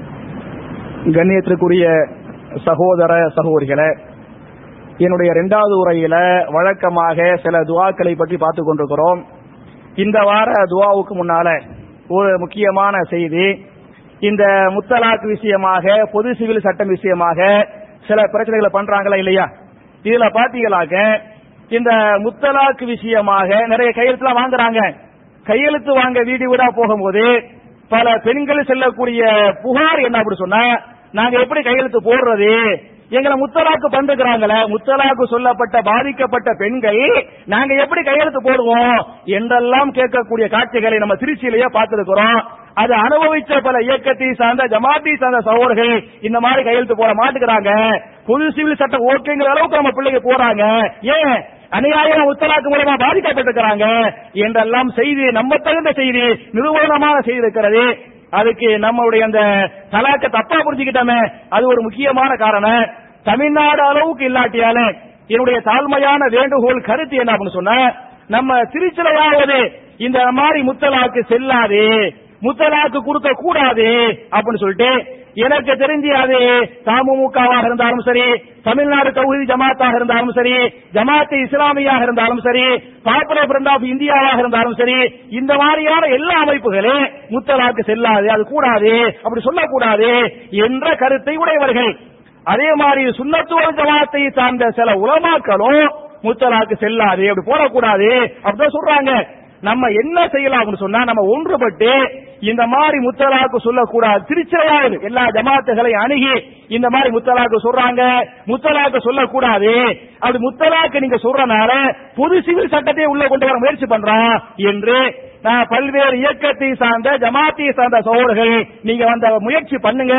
கண்ணியத்திற்குரிய சகோதர சகோதரிகளே என்னுடைய இரண்டாவது உரையில வழக்கமாக சில துவாக்களை பற்றி பார்த்துக் கொண்டிருக்கிறோம் இந்த வார துவாவுக்கு முன்னால ஒரு முக்கியமான செய்தி இந்த முத்தலாக் விஷயமாக பொது சிவில் சட்டம் விஷயமாக சில பிரச்சனைகளை பண்றாங்களா இல்லையா இதுல பாத்தீங்களாக்க இந்த முத்தலாக் விஷயமாக நிறைய கையெழுத்துலாம் வாங்குறாங்க கையெழுத்து வாங்க வீடு வீடா போகும்போது பல பெண்கள் செல்லக்கூடிய புகார் என்ன அப்படி சொன்னா நாங்க எப்படி கையெழுத்து போடுறது எங்களை முத்தலாக்கு பண்றாங்களே முத்தலாக்கு சொல்லப்பட்ட பாதிக்கப்பட்ட பெண்கள் நாங்க எப்படி கையெழுத்து போடுவோம் என்றெல்லாம் கேட்கக்கூடிய காட்சிகளை நம்ம திருச்சியிலேயே பார்த்திருக்கிறோம் அது அனுபவிச்ச பல இயக்கத்தை சார்ந்த ஜமாத்தி சார்ந்த சகோதரர்கள் இந்த மாதிரி கையெழுத்து போட மாட்டுக்கிறாங்க பொது சிவில் சட்டம் ஓகேங்கிற அளவுக்கு நம்ம பிள்ளைங்க போறாங்க ஏன் அநியாயம் முத்தலாக்கு மூலமா பாதிக்கப்பட்டிருக்கிறாங்க என்றெல்லாம் செய்தி நம்ப தகுந்த செய்தி நிறுவனமான செய்தி இருக்கிறது அதுக்கு நம்மளுடைய அந்த தலாக்க தப்பா புரிஞ்சுக்கிட்டோமே அது ஒரு முக்கியமான காரணம் தமிழ்நாடு அளவுக்கு இல்லாட்டியாலே என்னுடைய தாழ்மையான வேண்டுகோள் கருத்து என்ன அப்படின்னு சொன்ன நம்ம திருச்சிலையாவது இந்த மாதிரி முத்தலாக்கு செல்லாது முத்தலாக்கு கொடுக்க கூடாது அப்படின்னு சொல்லிட்டு எனக்கு தெரிஞ்சு அது தமுமுகவாக இருந்தாலும் சரி தமிழ்நாடு தௌஹீத் ஜமாத்தாக இருந்தாலும் சரி ஜமாத் இஸ்லாமியாக இருந்தாலும் சரி பாப்புலர் ஃப்ரண்ட் ஆஃப் இந்தியாவாக இருந்தாலும் சரி இந்த மாதிரியான எல்லா அமைப்புகளும் முத்தலாக்கு செல்லாது அது கூடாது அப்படி சொல்லக்கூடாது என்ற கருத்தை உடையவர்கள் அதே மாதிரி சுண்ணத்துவ ஜமாத்தை சார்ந்த சில உலமாக்களும் முத்தலாக்கு செல்லாது அப்படி போடக்கூடாது அப்படிதான் சொல்றாங்க நம்ம என்ன செய்யலாம் அப்படின்னு சொன்னா நம்ம ஒன்றுபட்டு இந்த மாதிரி முத்தலாக்கு சொல்லக்கூடாது திருச்சிறையாவது எல்லா ஜமாத்துகளையும் அணுகி இந்த மாதிரி முத்தலாக்கு சொல்றாங்க முத்தலாக்கு சொல்லக்கூடாது அப்படி முத்தலாக்கு நீங்க சொல்றனால பொது சிவில் சட்டத்தை உள்ள கொண்டு வர முயற்சி பண்றோம் என்று நான் பல்வேறு இயக்கத்தை சார்ந்த ஜமாத்தை சார்ந்த சோழர்கள் நீங்க வந்த முயற்சி பண்ணுங்க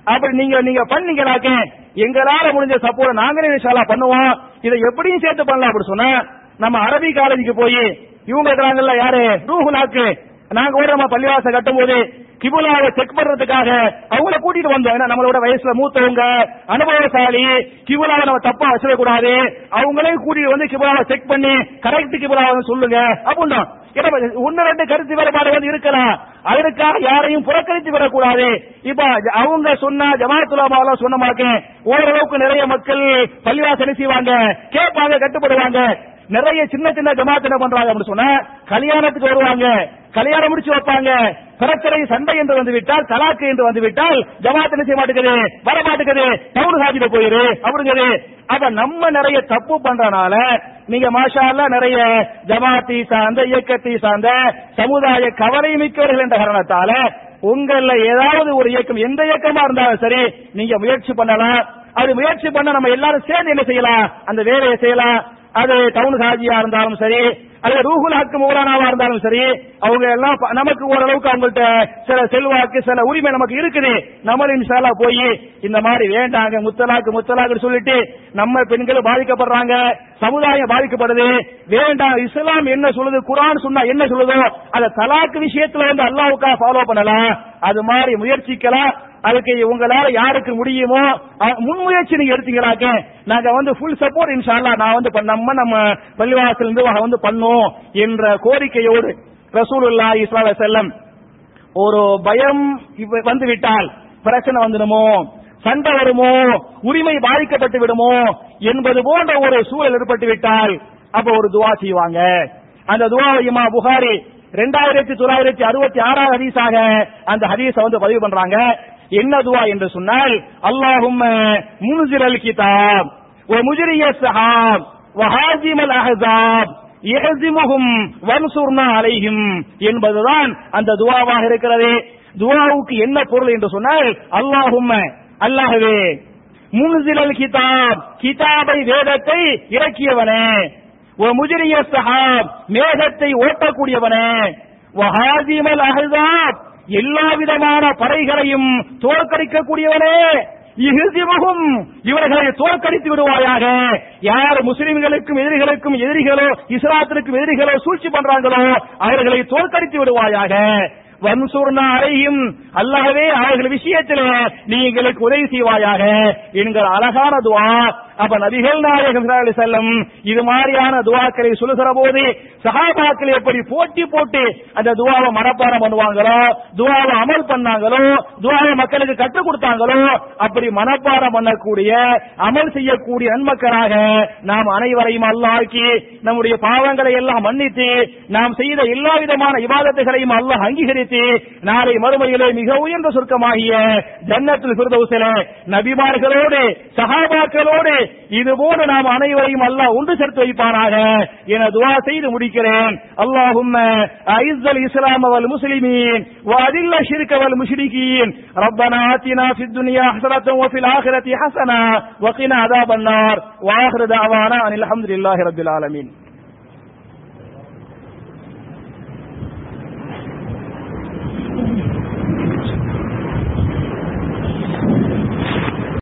அப்படி நீங்க நீங்க பண்ணீங்களாக்க எங்களால முடிஞ்ச சப்போர்ட் நாங்களே இன்ஷால்லா பண்ணுவோம் இதை எப்படியும் சேர்த்து பண்ணலாம் அப்படி சொன்னா நம்ம அரபி காலேஜுக்கு போய் இவங்க இருக்கிறாங்கல்ல யாரு ரூஹுலாக்கு நாங்க கூட நம்ம பள்ளிவாச கட்டும் போது கிபுலாவை செக் பண்றதுக்காக அவங்கள கூட்டிட்டு வந்தோம் ஏன்னா நம்மளோட வயசுல மூத்தவங்க அனுபவசாலி கிபுலாவை நம்ம தப்பா வச்சிட கூடாது அவங்களையும் கூட்டிட்டு வந்து கிபுலாவை செக் பண்ணி கரெக்ட் கிபுலாவை சொல்லுங்க அப்படின்னா ஏன்னா ஒன்னு ரெண்டு கருத்து வேறுபாடு வந்து இருக்கலாம் அதற்காக யாரையும் புறக்கணித்து விடக்கூடாது இப்ப அவங்க சொன்ன ஜமாத்துலாமாவெல்லாம் சொன்ன மாக்க ஓரளவுக்கு நிறைய மக்கள் பள்ளிவாசல் செய்வாங்க கேட்பாங்க கட்டுப்படுவாங்க நிறைய சின்ன சின்ன ஜமாத் என்ன பண்றாங்க அப்படின்னு சொன்னா கல்யாணத்துக்கு வருவாங்க கல்யாணம் முடிச்சு வைப்பாங்க பிரச்சனை சண்டை என்று வந்து விட்டால் தலாக்கு என்று வந்து விட்டால் ஜமாத் என்ன செய்ய மாட்டேங்குது வர மாட்டேங்குது டவுன் ஹாஜில போயிரு அப்படிங்கிறது அப்ப நம்ம நிறைய தப்பு பண்றனால நீங்க மாஷா அல்லாஹ் நிறைய ஜமாத்தி சார்ந்த இயக்கத்தை சார்ந்த சமுதாய கவலை மிக்கவர்கள் என்ற காரணத்தால உங்கள ஏதாவது ஒரு இயக்கம் எந்த இயக்கமா இருந்தாலும் சரி நீங்க முயற்சி பண்ணலாம் அது முயற்சி பண்ண நம்ம எல்லாரும் சேர்ந்து என்ன செய்யலாம் அந்த வேலையை செய்யலாம் அது டவுன் ஹாஜியா இருந்தாலும் சரி அல்லது ரூஹுல் ஹக்கு மௌலானாவா இருந்தாலும் சரி அவங்க எல்லாம் ப- நமக்கு ஓரளவுக்கு அவங்கள்ட்ட சில செல்வாக்கு சில உரிமை நமக்கு இருக்குது நம்மளும் இன்ஷால்லா போய் இந்த மாதிரி வேண்டாங்க முத்தலாக்கு முத்தலாக்கு சொல்லிட்டு நம்ம பெண்கள் பாதிக்கப்படுறாங்க சமுதாயம் பாதிக்கப்படுது வேண்டாம் இஸ்லாம் என்ன சொல்லுது குரான் சொன்னா என்ன சொல்லுதோ அந்த தலாக்கு விஷயத்துல வந்து அல்லாவுக்காக ஃபாலோ பண்ணலாம் அது மாதிரி முயற்சிக்கலாம் அதுக்கு உங்களால யாருக்கு முடியுமோ அ- முன்முயற்சி நீங்க எடுத்தீங்களாக்க நாங்க வந்து ஃபுல் சப்போர்ட் இன்ஷால்லா நான் வந்து பண்ண- நம்ம நம்ம பள்ளிவாசல் இருந்து வந்து பண்ணும் என்ற கோரிக்கையோடு ரசூலுல்லாஹி ஸல்லல்லாஹு அலைஹி வஸல்லம் ஒரு பயம் இப்ப வந்து விட்டால் பிரச்சனை வந்துடுமோ சண்டை வருமோ உரிமை பாதிக்கப்பட்டு விடுமோ என்பது போன்ற ஒரு சூழல் ஏற்பட்டு விட்டால் அப்ப ஒரு துவா செய்வாங்க அந்த துவாவை இமா புகாரி ரெண்டாயிரத்தி தொள்ளாயிரத்தி அறுபத்தி ஆறாவது ஹதீஸாக அந்த ஹதீஸ வந்து பதிவு பண்றாங்க என்ன துவா என்று சொன்னால் அல்லாஹும் முன்சிரல் கிதாப் ومجري السحاب وهازم الأحزاب இஹ்சிமுஹும் வன்சுர்னா அலைஹிம் என்பதுதான் அந்த துவாவாக இருக்கிறது துவாவுக்கு என்ன பொருள் என்று சொன்னால் அல்லாஹும்ம அல்லாஹ்வே முன்சிலல் கிதாப் கிதாபை வேதத்தை இறக்கியவனே ஓ முஜிரிய சஹாப் மேகத்தை ஓட்டக்கூடியவனே வஹாசிமல் அஹ்ஸாப் எல்லா விதமான படைகளையும் தோற்கடிக்கக்கூடியவனே இஹ்சிமுஹும் இவர்களை தோற்கடித்து விடுவாயாக யார் முஸ்லிம்களுக்கும் எதிரிகளுக்கும் எதிரிகளோ இஸ்லாத்திற்கும் எதிரிகளோ சூழ்ச்சி பண்றாங்களோ அவர்களை தோற்கடித்து விடுவாயாக வன்சூர்னா அறையும் அல்லாஹ்வே அவர்கள் விஷயத்தில் நீ எங்களுக்கு உதவி செய்வாயாக என்கிற அழகான துவா அப்ப நபிகள் நாயகம் ஸல்லல்லாஹு அலைஹி வஸல்லம் இது மாதிரியான துவாக்களை சொல்லுகிற போது சஹாபாக்கள் எப்படி போட்டி போட்டு அந்த துவாவை மனப்பாடம் பண்ணுவாங்களோ துவாவை அமல் பண்ணாங்களோ துவாவை மக்களுக்கு கற்றுக் கொடுத்தாங்களோ அப்படி மனப்பாடம் பண்ணக்கூடிய அமல் செய்யக்கூடிய நன்மக்களாக நாம் அனைவரையும் அல்லாக்கி நம்முடைய பாவங்களை எல்லாம் மன்னித்து நாம் செய்த எல்லா விதமான இபாதத்துகளையும் அல்லாஹ் அங்கீகரித்து நாளை மறுமையிலே மிக உயர்ந்த சொர்க்கமாகிய ஜன்னத்துல் ஃபிர்தௌஸிலே நபிமார்களோடு சஹாபாக்களோடு இதுபோன்று நாம் அனைவரையும் அல்லாஹ் ஒன்று சேர்த்து வைப்பானாக என துவா செய்து முடிக்கிறேன் அல்லாஹும்ம ஐஸ்ஸல் இஸ்லாம் வல் முஸ்லிமீன் وأذل الشرك والمشركين ربنا آتنا في الدنيا حسنة وفي الآخرة حسنة وقنا عذاب النار وآخر دعوانا أن الحمد لله رب العالمين